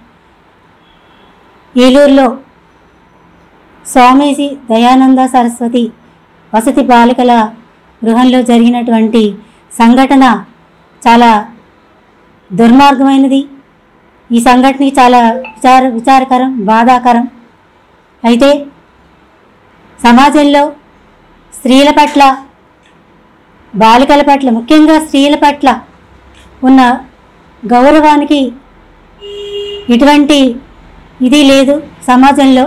ఏలూరులో స్వామీజీ దయానంద సరస్వతి వసతి బాలికల గృహంలో జరిగినటువంటి సంఘటన చాలా దుర్మార్గమైనది ఈ సంఘటనకి చాలా విచార విచారకరం బాధాకరం అయితే సమాజంలో స్త్రీల పట్ల బాలికల పట్ల ముఖ్యంగా స్త్రీల పట్ల ఉన్న గౌరవానికి ఎటువంటి ఇది లేదు సమాజంలో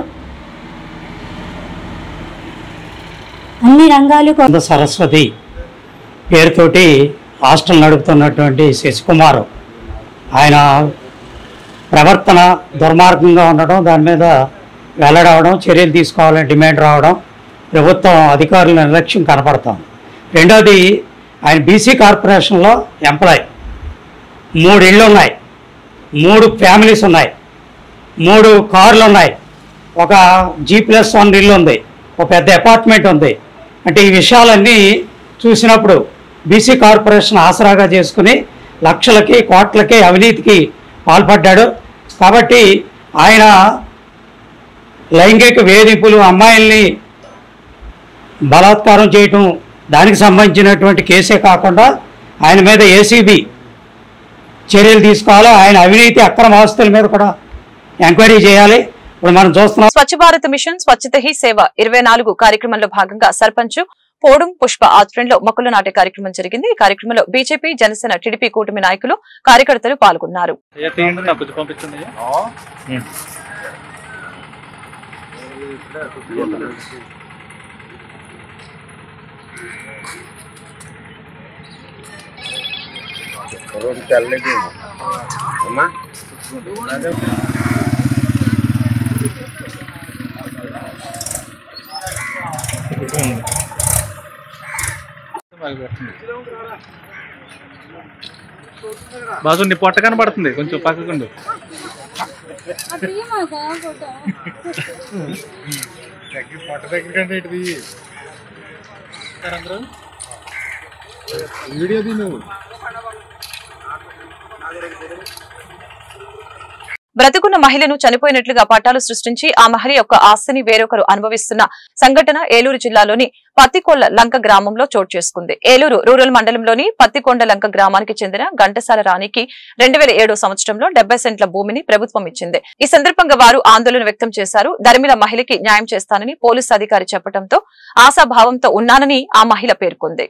అన్ని రంగాలు ఆనంద సరస్వతి పేరుతోటి హాస్టల్ నడుపుతున్నటువంటి శశికుమార్ ఆయన ప్రవర్తన దుర్మార్గంగా ఉండడం దాని మీద వెల్లడవడం చర్యలు తీసుకోవాలని డిమాండ్ రావడం ప్రభుత్వం అధికారుల నిర్లక్ష్యం కనపడతాం రెండోది ఆయన బీసీ కార్పొరేషన్లో ఎంప్లాయ్ మూడు ఇళ్ళు ఉన్నాయి మూడు ఫ్యామిలీస్ ఉన్నాయి మూడు కార్లు ఉన్నాయి ఒక జీ ప్లస్ వన్ ఇల్లు ఉంది ఒక పెద్ద అపార్ట్మెంట్ ఉంది అంటే ఈ విషయాలన్నీ చూసినప్పుడు బీసీ కార్పొరేషన్ ఆసరాగా చేసుకుని లక్షలకి కోట్లకి అవినీతికి పాల్పడ్డాడు కాబట్టి ఆయన లైంగిక వేధింపులు అమ్మాయిల్ని బలాత్కారం చేయటం దానికి సంబంధించినటువంటి కేసే కాకుండా ఆయన మీద ఏసీబీ చర్యలు తీసుకోవాలి ఆయన అవినీతి అక్రమ ఆస్తుల మీద కూడా ఎంక్వైరీ చేయాలి ఇప్పుడు మనం చూస్తున్నాం స్వచ్ఛ భారత్ మిషన్ స్వచ్ఛత హీ సేవ ఇరవై నాలుగు కార్యక్రమంలో భాగంగా సర్పంచ్ పోడుం పుష్ప ఆధ్వర్యంలో మొక్కలు నాటే కార్యక్రమం జరిగింది ఈ కార్యక్రమంలో బీజేపీ జనసేన టీడీపీ కూటమి నాయకులు కార్యకర్తలు పాల్గొన్నారు నాకు పంపించండి బాసు నీ పొట్ట కనబడుతుంది కొంచెం పక్కకుండు పొట్ట దగ్గర కంటే ఇటుది అందరూ వీడియో తీ నువ్వు బ్రతుకున్న మహిళను చనిపోయినట్లుగా పట్టాలు సృష్టించి ఆ మహిళ యొక్క ఆస్తిని వేరొకరు అనుభవిస్తున్న సంఘటన ఏలూరు జిల్లాలోని పత్తికొండ లంక గ్రామంలో చోటు చేసుకుంది ఏలూరు రూరల్ మండలంలోని పత్తికొండ లంక గ్రామానికి చెందిన ఘంటసాల రాణికి రెండు వేల ఏడో సంవత్సరంలో డెబ్బై సెంట్ల భూమిని ప్రభుత్వం ఇచ్చింది ఈ సందర్భంగా వారు ఆందోళన వ్యక్తం చేశారు ధర్మిల మహిళకి న్యాయం చేస్తానని పోలీసు అధికారి చెప్పడంతో ఆశాభావంతో ఉన్నానని ఆ మహిళ పేర్కొంది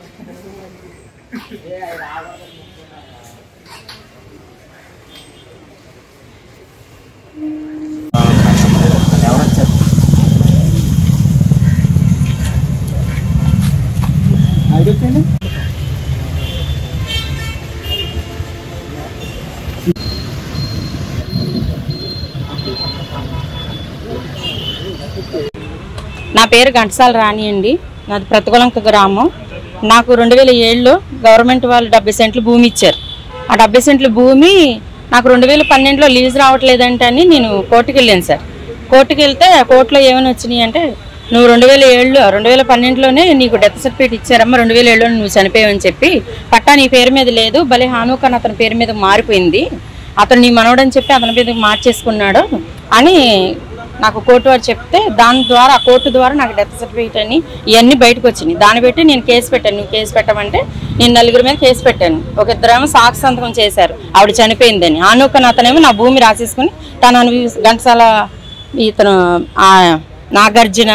నా పేరు ఘంటసాల రాణి అండి నాది ప్రతికులంక గ్రామం నాకు రెండు వేల ఏడులో గవర్నమెంట్ వాళ్ళు డెబ్బై సెంట్లు భూమి ఇచ్చారు ఆ డెబ్బై సెంట్ల భూమి నాకు రెండు వేల పన్నెండులో లీజ్ రావట్లేదంటే అని నేను కోర్టుకు వెళ్ళాను సార్ కోర్టుకు వెళ్తే కోర్టులో ఏమైనా వచ్చినాయి అంటే నువ్వు రెండు వేల ఏడులో రెండు వేల పన్నెండులోనే నీకు డెత్ సర్టిఫికేట్ ఇచ్చారమ్మా రెండు వేల ఏడులో నువ్వు చనిపోయావని చెప్పి పట్టా నీ పేరు మీద లేదు భలే హానూక్ అని అతని పేరు మీద మారిపోయింది అతను నీ మనవడని చెప్పి అతని మీద మార్చేసుకున్నాడు అని నాకు కోర్టు వారు చెప్తే దాని ద్వారా ఆ కోర్టు ద్వారా నాకు డెత్ సర్టిఫికేట్ అని ఇవన్నీ బయటకు వచ్చినాయి దాన్ని బట్టి నేను కేసు పెట్టాను నువ్వు కేసు పెట్టమంటే నేను నలుగురి మీద కేసు పెట్టాను ఒక ఇద్దరేమో సాక్షి సంతకం చేశారు ఆవిడ చనిపోయిందని ఆనొక్కన అతనేమో నా భూమి రాసేసుకుని తను అనుభవి ఘంటసాల ఇతను ఆ నాగార్జున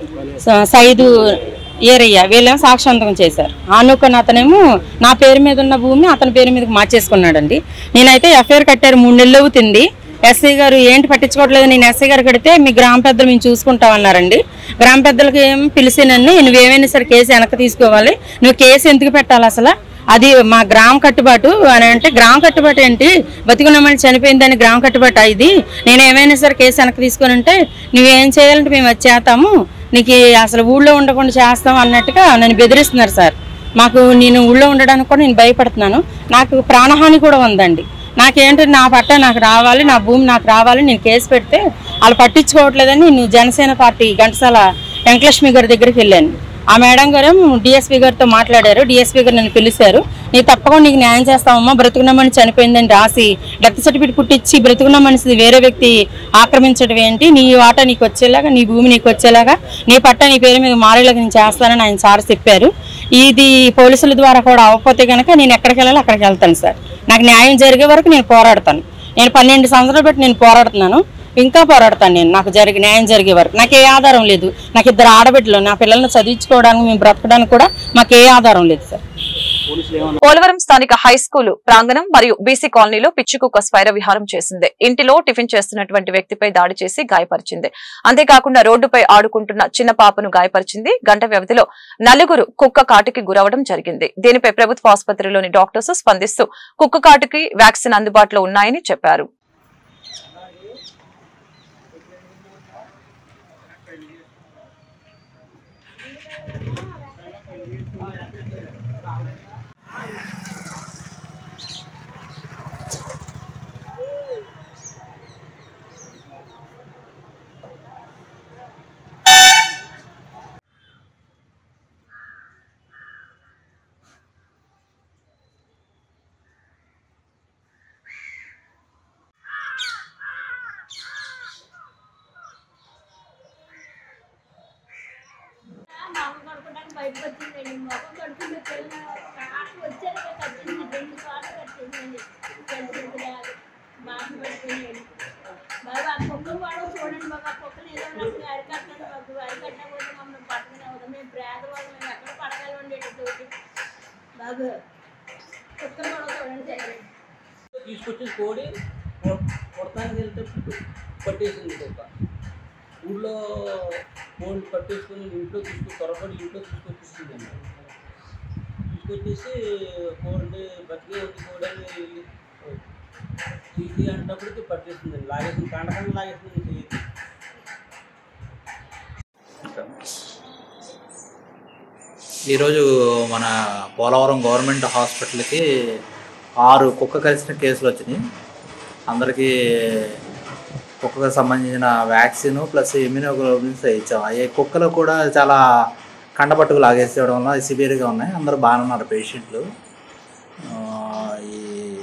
స- సైదు ఏరయ్య వీళ్ళేమో సాక్షాంతకం చేశారు ఆనుకన్ అతనేమో నా పేరు మీద ఉన్న భూమి అతని పేరు మీదకి మార్చేసుకున్నాడండి నేనైతే ఎఫ్ఐఆర్ కట్టారు మూడు నెలలు అవుతుంది ఎస్ఐ గారు ఏంటి పట్టించుకోవట్లేదు నేను ఎస్ఐ గారు కడితే మీ గ్రామ పెద్దలు మేము చూసుకుంటామన్నారండి గ్రామ పెద్దలకి ఏం పిలిచినన్ని నువ్వు ఏమైనా సరే కేసు వెనక్కి తీసుకోవాలి నువ్వు కేసు ఎందుకు పెట్టాలి అసలు అది మా గ్రామ కట్టుబాటు అని అంటే గ్రామ కట్టుబాటు ఏంటి బతికున్నామని చనిపోయిందని గ్రామ కట్టుబాటు ఇది నేను ఏమైనా సరే కేసు వెనక్కి తీసుకొని ఉంటే నువ్వేం చేయాలంటే మేము వచ్చి చేస్తాము నీకు అసలు ఊళ్ళో ఉండకుండా చేస్తాం అన్నట్టుగా నన్ను బెదిరిస్తున్నారు సార్ మాకు నేను ఊళ్ళో ఉండడానికి కూడా నేను భయపడుతున్నాను నాకు ప్రాణహాని కూడా ఉందండి నాకేంటి నా పట్ట నాకు రావాలి నా భూమి నాకు రావాలి నేను కేసు పెడితే వాళ్ళు పట్టించుకోవట్లేదని నేను జనసేన పార్టీ ఘంటసాల వెంకలక్ష్మి గారి దగ్గరికి వెళ్ళాను ఆ మేడం గారు డిఎస్పీ గారితో మాట్లాడారు డిఎస్పీ గారు నన్ను పిలిచారు నీ తప్పకుండా నీకు న్యాయం చేస్తామమ్మా బ్రతుకున్న మనిషి చనిపోయిందని రాసి డెత్ సర్టిఫికేట్ పుట్టించి బ్రతుకున్న మనిషిది వేరే వ్యక్తి ఆక్రమించడం ఏంటి నీ వాటా నీకు వచ్చేలాగా నీ భూమి నీకు వచ్చేలాగా నీ పట్ట నీ పేరు మీద మారేలాగా నేను చేస్తానని ఆయన సార్ చెప్పారు ఇది పోలీసుల ద్వారా కూడా అవ్వకపోతే కనుక నేను ఎక్కడికి వెళ్ళాలో అక్కడికి వెళ్తాను సార్ నాకు న్యాయం జరిగే వరకు నేను పోరాడతాను నేను పన్నెండు సంవత్సరాలు బట్టి నేను పోరాడుతున్నాను ఇంకా పోరాడతాను నేను నాకు జరిగి న్యాయం జరిగే వరకు నాకు ఏ ఆధారం లేదు నాకు ఇద్దరు ఆడబిడ్డలు నా పిల్లల్ని చదివించుకోవడానికి మేము బ్రతకడానికి కూడా మాకు ఏ ఆధారం లేదు సార్ పోలవరం స్థానిక హై స్కూల్ ప్రాంగణం మరియు బీసీ కాలనీలో పిచ్చికుక్క స్వైర విహారం చేసింది ఇంటిలో టిఫిన్ చేస్తున్నటువంటి వ్యక్తిపై దాడి చేసి గాయపరిచింది అంతేకాకుండా రోడ్డుపై ఆడుకుంటున్న చిన్న పాపను గాయపరిచింది గంట వ్యవధిలో నలుగురు కుక్క కాటుకి గురవడం జరిగింది దీనిపై ప్రభుత్వ ఆసుపత్రిలోని డాక్టర్స్ స్పందిస్తూ కుక్క కాటుకి వ్యాక్సిన్ అందుబాటులో ఉన్నాయని చెప్పారు బయటకు వచ్చిందండి మొఖం కడుపుండే పిల్ల కాటు వచ్చారు కట్టింది రెండు సార్లు కట్టిందండి కట్టింది బాగా పడిపోయాడు బాబా ఆ కుక్కలు కూడా చూడండి బాబా ఆ కుక్కలు ఏదో నాకు అరికట్టండి బాబు అరికట్టకపోతే మమ్మల్ని పట్టుకునే అవుతాం మేము పేదవాళ్ళు మేము ఎక్కడ పడగలండి తోటి బాబు కుక్కలు కూడా చూడండి తల్లి తీసుకొచ్చి కోడి కొడతానికి వెళ్తే పట్టేసింది కుక్క ఊళ్ళో కోడి పట్టేసుకొని ఇంట్లో తీసుకు త్వరపడి ఇంట్లో తీసుకొచ్చేసిందండి తీసుకొచ్చేసి కోడి బతికే ఉంది కోడి అని వెళ్ళి తీసి అంటప్పటికి పట్టేసిందండి లాగేసింది కండకండ లాగేసింది చేతి ఈరోజు మన పోలవరం గవర్నమెంట్ హాస్పిటల్కి ఆరు కుక్క కలిసిన కేసులు వచ్చినాయి అందరికీ కుక్కకు సంబంధించిన వ్యాక్సిన్ ప్లస్ ఇమ్యూనోగ్లోబిన్స్ ఇచ్చాం అవి కుక్కలు కూడా చాలా కండపట్టుకు లాగేసేయడం వల్ల అవి సివియర్గా ఉన్నాయి అందరూ బాగానే ఉన్నారు పేషెంట్లు ఆ, ఈ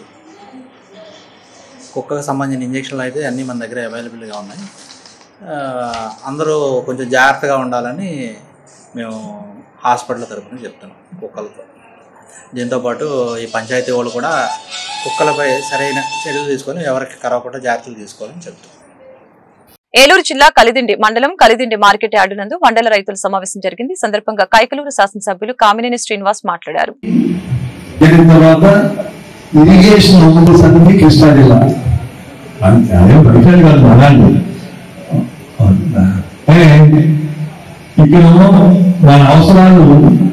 కుక్కకు సంబంధించిన ఇంజక్షన్లు అయితే అన్నీ మన దగ్గర అవైలబుల్గా ఉన్నాయి ఆ, అందరూ కొంచెం జాగ్రత్తగా ఉండాలని మేము హాస్పిటల్ తరపున చెప్తున్నాం కుక్కలతో దీంతోపాటు ఈ పంచాయతీ వాళ్ళు కూడా కుక్కలపై సరైన చర్యలు తీసుకొని ఎవరికి కరవకుండా జాగ్రత్తలు తీసుకోవాలని చెప్తున్నాం ఏలూరు జిల్లా కలిదిండి మండలం కలిదిండి మార్కెట్ యార్డు నందు మండల రైతుల సమావేశం జరిగింది ఈ సందర్భంగా కైకలూరు శాసనసభ్యులు కామినేని శ్రీనివాస్ మాట్లాడారు జరిగిన తర్వాత ఇరిగేషన్ ఉంది సంగతి కృష్ణా జిల్లా అంతే అదే వైఫల్యం కాదు మనాలి ఇక్కడ మన అవసరాలు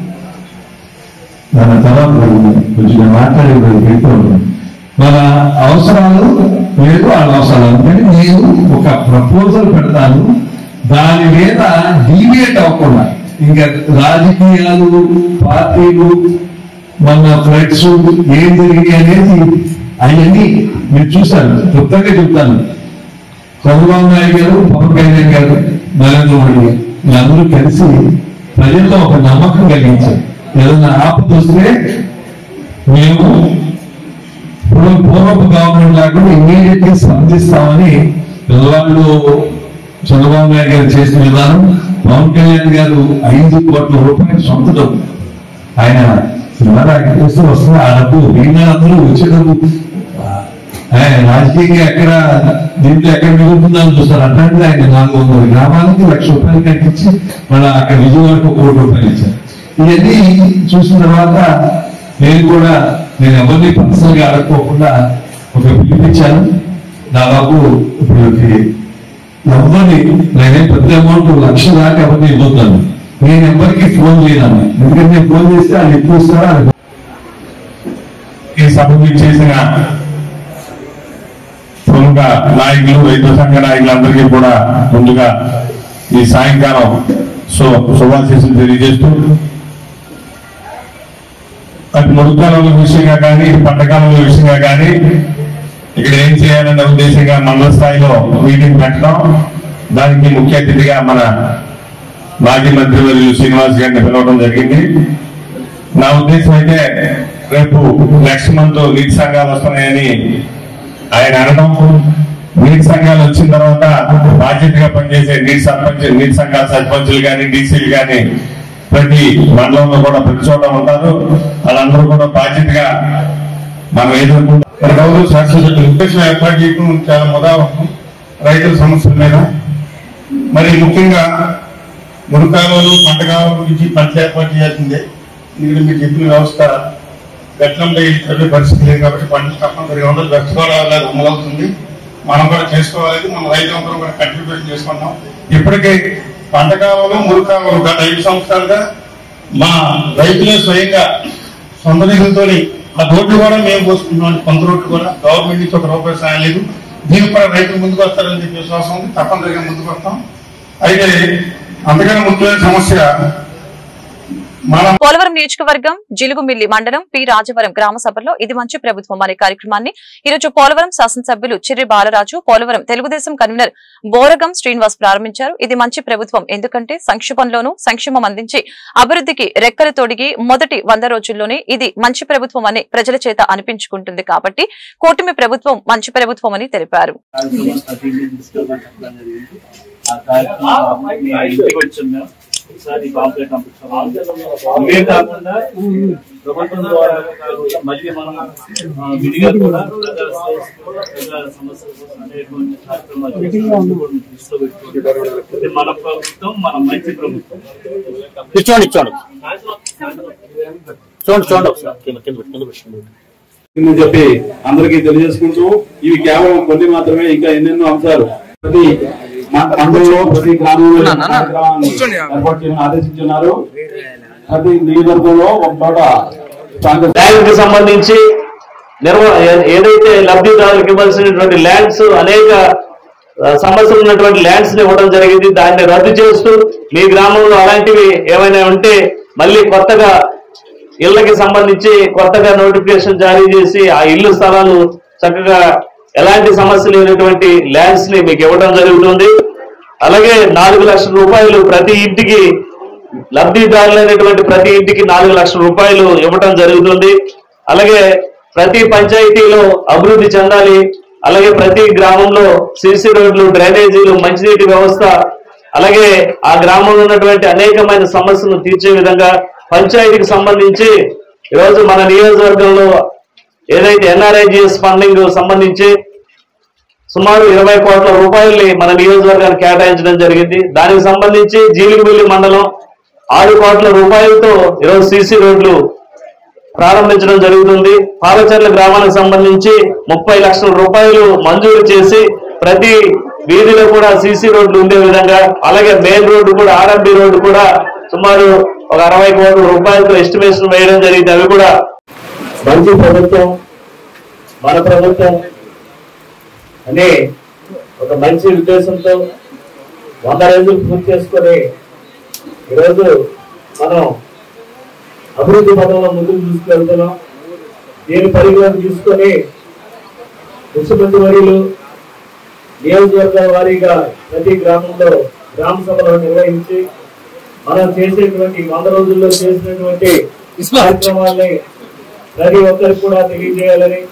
మన తర్వాత కొంచెం మాట్లాడే మన అవసరాలు లేదు వాళ్ళ అవసరాలు అందుకని నేను ఒక ప్రపోజల్ పెడతాను దాని మీద డీవియేట్ అవ్వకుండా ఇంకా రాజకీయాలు పార్టీలు మన ఫ్లడ్స్ ఏం జరిగింది అనేది అవన్నీ మీరు చూశారు క్లుప్తంగా చెప్తాను చంద్రబాబు నాయుడు గారు పవన్ కళ్యాణ్ గారు నరేంద్ర మోడీ గారు వీళ్ళందరూ కలిసి ప్రజల్లో ఒక నమ్మకం కలిగించారు ఏదైనా ఆపద వస్తే మేము ఇప్పుడు పూర్వపు గవర్నమెంట్ లాగా ఇమీడియట్ గా స్పందిస్తామని పిల్లవాళ్ళు చంద్రబాబు నాయుడు గారు చేసిన విధానం పవన్ కళ్యాణ్ గారు ఐదు కోట్ల రూపాయలు సొంత డబ్బు ఆయన సినిమా చేస్తూ వస్తుంది ఆ డబ్బు వీళ్ళందరూ వచ్చే డబ్బు ఆయన రాజకీయంగా ఎక్కడ దీంట్లో ఎక్కడ మిగులుతుందని చూస్తారు అట్లాంటిది ఆయన నాలుగు వందల గ్రామాలకి లక్ష రూపాయలు కట్టించి మళ్ళీ అక్కడ విజయవాడకు ఒక కోటి రూపాయలు ఇచ్చారు ఇవన్నీ చూసిన తర్వాత నేను కూడా నేను ఎవరిని పర్సనల్ గా అడగకోకుండా ఒక పిలిపించాను దాదాపు ఇప్పుడు ఎవరిని నేనే పెద్ద అమౌంట్ లక్ష దాకా ఎవరిని ఇవ్వతాను నేను ఎవరికి ఫోన్ చేయను ఎందుకంటే నేను ఫోన్ చేస్తే వాళ్ళు ఎక్కువ ఇస్తారా వాళ్ళు ఈ సభకు చేసిన ప్రముఖ నాయకులు రైతు సంఘ నాయకులందరికీ కూడా ముందుగా ఈ సాయంకాలం సో శుభాశీస్సులు తెలియజేస్తూ అటు ముడుకాలంలో విషయంగా కానీ ఇటు పంటకాలంలో విషయంగా కానీ ఇక్కడ ఏం చేయాలనే ఉద్దేశంగా మండల స్థాయిలో మీటింగ్ పెట్టడం దానికి ముఖ్య అతిథిగా మన మాజీ మంత్రివర్యులు శ్రీనివాస్ గారిని పిలవడం జరిగింది నా ఉద్దేశం అయితే రేపు నెక్స్ట్ మంత్ నీటి సంఘాలు వస్తున్నాయని ఆయన అనడం నీటి సంఘాలు వచ్చిన తర్వాత బాధ్యతగా పనిచేసే నీటి సర్పంచ్ నీటి సంఘాల సర్పంచులు కానీ డీసీలు కానీ ప్రతి మండలంలో కూడా ప్రతి చోట ఉంటారు వాళ్ళందరూ కూడా బాధ్యతగా మనం ఎదుర్కొంటాం గౌరవ శాశ్వత ఉద్దేశం ఏర్పాటు చేయడం చాలా ముదావహం రైతుల సమస్యల మీద మరి ముఖ్యంగా మురుకాలు పంటకాలం గురించి పంట ఏర్పాటు చేయాల్సిందే ఎందుకంటే మీరు చెప్పిన వ్యవస్థ గట్లంపై చదివే పరిస్థితి లేదు కాబట్టి పంటలు తప్పనిసరిగా ఉండదు వెచ్చగోళాలు అమలవుతుంది మనం కూడా చేసుకోవాలి మన రైతులందరూ కూడా కంట్రిబ్యూషన్ చేసుకుంటాం ఇప్పటికే పంటకాలంలో మురుకాలంలో గత ఐదు సంవత్సరాలుగా మా రైతులే స్వయంగా సొంత నిధులతో ఆ రోడ్లు కూడా మేము పోసుకుంటున్నాం కొంత రోడ్లు కూడా గవర్నమెంట్ నుంచి ఒక రూపాయి సాయం లేదు దీనికి కూడా రైతులు ముందుకు వస్తారని చెప్పి విశ్వాసం ఉంది తప్పనిసరిగా ముందుకు వస్తాం అయితే అంతకన్నా ముఖ్యమైన సమస్య మన పోలవరం నియోజకవర్గం జిలుగుమిల్లి మండలం పి రాజవరం గ్రామ సభలో ఇది మంచి ప్రభుత్వం అనే కార్యక్రమాన్ని ఈరోజు పోలవరం శాసనసభ్యులు చిర్రి బాలరాజు పోలవరం తెలుగుదేశం కన్వీనర్ బోరగం శ్రీనివాస్ ప్రారంభించారు ఇది మంచి ప్రభుత్వం ఎందుకంటే సంక్షేమంలోనూ సంక్షేమం అందించి అభివృద్ధికి రెక్కలు తొడిగి మొదటి వంద రోజుల్లోనే ఇది మంచి ప్రభుత్వం అని ప్రజల చేత అనిపించుకుంటుంది కాబట్టి కూటమి ప్రభుత్వం మంచి ప్రభుత్వం అని తెలిపారు ఆ కార్యక్రమం ఆ ఇంటికి వచ్చాం మేము ఒకసారి కాంప్లైంట్ పంపించాం ఇవే కాకుండా ప్రభుత్వం ద్వారా కాకుండా మళ్ళీ మనం ఆ, విడిగా కూడా ప్రజా శ్రేయస్సు కూడా ప్రజా సమస్యల కోసం అనేటువంటి కార్యక్రమాలు చేస్తున్నాం. కూడా దృష్టిలో పెట్టుకుంటున్నాం. ఇది మన ప్రభుత్వం మన మంచి ప్రభుత్వం చూడండి చూడండి చూడండి చూడండి ఒకసారి కింద కింద కింద పెట్టండి. అని చెప్పి అందరికీ తెలియజేసుకుంటూ ఇవి కేవలం కొన్ని మాత్రమే ఇంకా ఎన్నెన్నో అంశాలు ప్రతి మ- మండలంలో ప్రతి గ్రామంలో ఈ కార్యక్రమాన్ని ఏర్పాటు చేయమని ఆదేశించున్నారు ప్రతి నియోజకవర్గంలో ఒక చోట కాంగ్రెస్ ల్యాండ్ సంబంధించి నిర్వ ఏ- ఏదైతే లబ్ధిదారులకు ఇవ్వాల్సినటువంటి ల్యాండ్స్ అనేక ఆ, సమస్యలు ఉన్నటువంటి ల్యాండ్స్ ని ఇవ్వడం జరిగింది దాన్ని రద్దు చేస్తూ మీ గ్రామంలో అలాంటివి ఏమైనా ఉంటే మళ్ళీ కొత్తగా ఇళ్ళకి సంబంధించి కొత్తగా నోటిఫికేషన్ జారీ చేసి ఆ ఇల్లు స్థలాలు చక్కగా ఎలాంటి సమస్య లేనటువంటి ల్యాండ్స్ ని మీకు ఇవ్వడం జరుగుతుంది అలాగే నాలుగు లక్షల రూపాయలు ప్రతి ఇంటికి లబ్ధిదారులైనటువంటి ప్రతి ఇంటికి నాలుగు లక్షల రూపాయలు ఇవ్వటం జరుగుతుంది అలాగే ప్రతి పంచాయతీలో అభివృద్ధి చెందాలి అలాగే ప్రతి గ్రామంలో సిసి రోడ్లు డ్రైనేజీలు మంచినీటి వ్యవస్థ అలాగే ఆ గ్రామంలో ఉన్నటువంటి అనేకమైన సమస్యలను తీర్చే విధంగా పంచాయతీకి సంబంధించి ఈరోజు మన నియోజకవర్గంలో ఏదైతే ఎన్ఆర్ఐజిఎస్ ఫండింగ్ సంబంధించి సుమారు ఇరవై కోట్ల రూపాయల్ని మన నియోజకవర్గానికి కేటాయించడం జరిగింది దానికి సంబంధించి జీలిగిబిల్లి మండలం ఆరు కోట్ల రూపాయలతో ఈరోజు సీసీ రోడ్లు ప్రారంభించడం జరుగుతుంది పాలచర్ల గ్రామానికి సంబంధించి ముప్పై లక్షల రూపాయలు మంజూరు చేసి ప్రతి వీధిలో కూడా సీసీ రోడ్లు ఉండే విధంగా అలాగే మెయిన్ రోడ్డు కూడా ఆర్ఎంబి రోడ్డు కూడా సుమారు ఒక అరవై కోట్ల రూపాయలతో ఎస్టిమేషన్ వేయడం జరిగింది అవి కూడా మంచి ప్రభుత్వం మన ప్రభుత్వం అనే ఒక మంచి ఉద్దేశంతో వంద రోజులు పూర్తి చేసుకొని ఈరోజు మనం అభివృద్ధి పథంలో ముందుకు తీసుకెళ్తున్నాం దీని పరిగణలోకి తీసుకొని ముఖ్యమంత్రి వర్యులు నియోజకవర్గాల వారీగా ప్రతి గ్రామంలో గ్రామ సభలు నిర్వహించి మనం చేసేటువంటి వంద రోజుల్లో చేసినటువంటి కార్యక్రమాల్ని ప్రతి ఒక్కరికి కూడా తెలియజేయాలని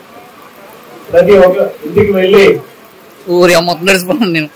ప్రతి ఒక్క ఇంటికి వెళ్ళి ఊరి మొత్తం నడిచిపోతాను నేను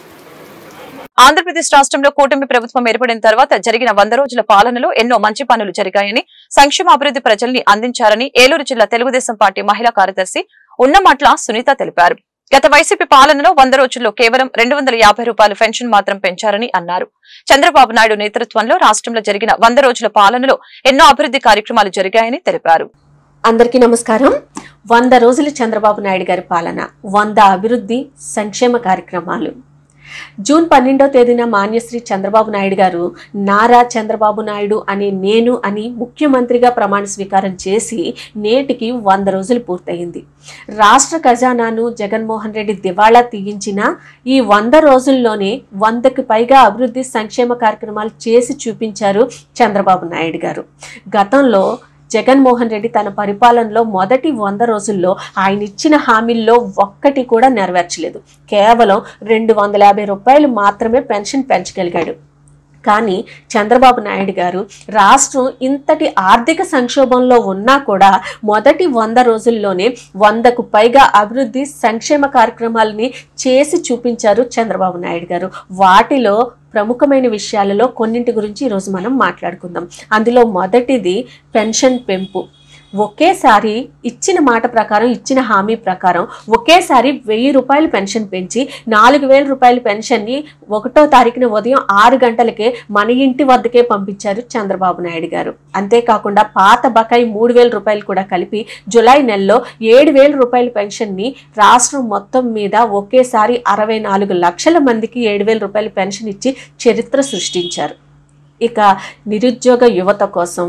ఆంధ్రప్రదేశ్ రాష్ట్రంలో కూటమి ప్రభుత్వం ఏర్పడిన తర్వాత జరిగిన వంద రోజుల పాలనలో ఎన్నో మంచి పనులు జరిగాయని సంక్షేమ అభివృద్ధి ప్రజల్ని అందించారని ఏలూరు జిల్లా తెలుగుదేశం పార్టీ మహిళా కార్యదర్శి ఉన్నమాట్ల సునీత తెలిపారు గత వైసీపీ పాలనలో వంద రోజుల్లో కేవలం రెండు వందల యాభై రూపాయల పెన్షన్ మాత్రం పెంచారని అన్నారు చంద్రబాబు నాయుడు నేతృత్వంలో రాష్ట్రంలో జరిగిన వంద రోజుల పాలనలో ఎన్నో అభివృద్ధి కార్యక్రమాలు జరిగాయని తెలిపారు అందరికీ నమస్కారం వంద రోజులు చంద్రబాబు నాయుడు గారి పాలన వంద అభివృద్ధి సంక్షేమ కార్యక్రమాలు జూన్ పన్నెండో తేదీన మాన్యశ్రీ చంద్రబాబు నాయుడు గారు నారా చంద్రబాబు నాయుడు అనే నేను అని ముఖ్యమంత్రిగా ప్రమాణ స్వీకారం చేసి నేటికి వంద రోజులు పూర్తయింది రాష్ట్ర ఖజానాను జగన్మోహన్ రెడ్డి దివాళా తీయించిన ఈ వంద రోజుల్లోనే వందకి పైగా అభివృద్ధి సంక్షేమ కార్యక్రమాలు చేసి చూపించారు చంద్రబాబు నాయుడు గారు గతంలో జగన్మోహన్ రెడ్డి తన పరిపాలనలో మొదటి వంద రోజుల్లో ఆయన ఇచ్చిన హామీల్లో ఒక్కటి కూడా నెరవేర్చలేదు కేవలం రెండు వందల యాభై రూపాయలు మాత్రమే పెన్షన్ పెంచగలిగాడు కానీ చంద్రబాబు నాయుడు గారు రాష్ట్రం ఇంతటి ఆర్థిక సంక్షోభంలో ఉన్నా కూడా మొదటి వంద రోజుల్లోనే వందకు పైగా అభివృద్ధి సంక్షేమ కార్యక్రమాలని చేసి చూపించారు చంద్రబాబు నాయుడు గారు వాటిలో ప్రముఖమైన విషయాలలో కొన్నింటి గురించి ఈరోజు మనం మాట్లాడుకుందాం అందులో మొదటిది పెన్షన్ పెంపు ఒకేసారి ఇచ్చిన మాట ప్రకారం ఇచ్చిన హామీ ప్రకారం ఒకేసారి వెయ్యి రూపాయలు పెన్షన్ పెంచి నాలుగు వేల రూపాయల పెన్షన్ని ఒకటో తారీఖున ఉదయం ఆరు గంటలకే మన ఇంటి వద్దకే పంపించారు చంద్రబాబు నాయుడు గారు అంతేకాకుండా పాత బకాయి మూడు వేల రూపాయలు కూడా కలిపి జులై నెలలో ఏడు వేల రూపాయల పెన్షన్ని రాష్ట్రం మొత్తం మీద ఒకేసారి అరవై నాలుగు లక్షల మందికి ఏడు వేల రూపాయల పెన్షన్ ఇచ్చి చరిత్ర సృష్టించారు ఇక నిరుద్యోగ యువత కోసం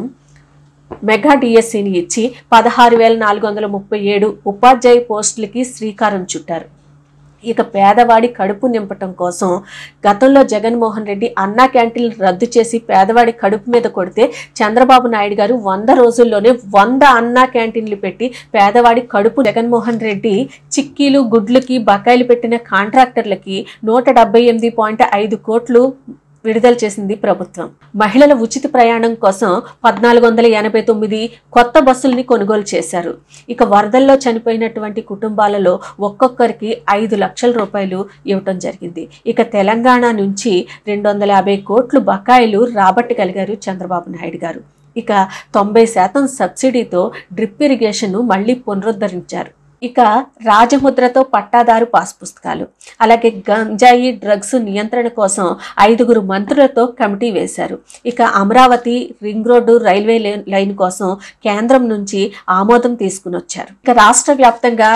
మెగా డిఎస్సిని ఇచ్చి పదహారు వేల నాలుగు వందల ముప్పై ఏడు ఉపాధ్యాయ పోస్టులకి శ్రీకారం చుట్టారు ఇక పేదవాడి కడుపు నింపటం కోసం గతంలో జగన్మోహన్ రెడ్డి అన్నా క్యాంటీన్లు రద్దు చేసి పేదవాడి కడుపు మీద కొడితే చంద్రబాబు నాయుడు గారు వంద రోజుల్లోనే వంద అన్నా క్యాంటీన్లు పెట్టి పేదవాడి కడుపు జగన్మోహన్ రెడ్డి చిక్కీలు గుడ్లకి బకాయిలు పెట్టిన కాంట్రాక్టర్లకి నూట డెబ్బై ఎనిమిది పాయింట్ ఐదు కోట్లు విడుదల చేసింది ప్రభుత్వం మహిళల ఉచిత ప్రయాణం కోసం పద్నాలుగు వందల ఎనభై తొమ్మిది కొత్త బస్సుల్ని కొనుగోలు చేశారు ఇక వరదల్లో చనిపోయినటువంటి కుటుంబాలలో ఒక్కొక్కరికి ఐదు లక్షల రూపాయలు ఇవ్వటం జరిగింది ఇక తెలంగాణ నుంచి రెండు వందల యాభై కోట్లు బకాయిలు రాబట్టగలిగారు చంద్రబాబు నాయుడు గారు ఇక తొంభై శాతం సబ్సిడీతో డ్రిప్ ఇరిగేషన్ మళ్ళీ పునరుద్ధరించారు ఇక రాజముద్రతో పట్టాదారు పాస్ పుస్తకాలు అలాగే గంజాయి డ్రగ్స్ నియంత్రణ కోసం ఐదుగురు మంత్రులతో కమిటీ వేశారు ఇక Amaravati ring road railway line కోసం కేంద్రం నుంచి ఆమోదం తీసుకుని వచ్చారు ఇక రాష్ట్ర వ్యాప్తంగా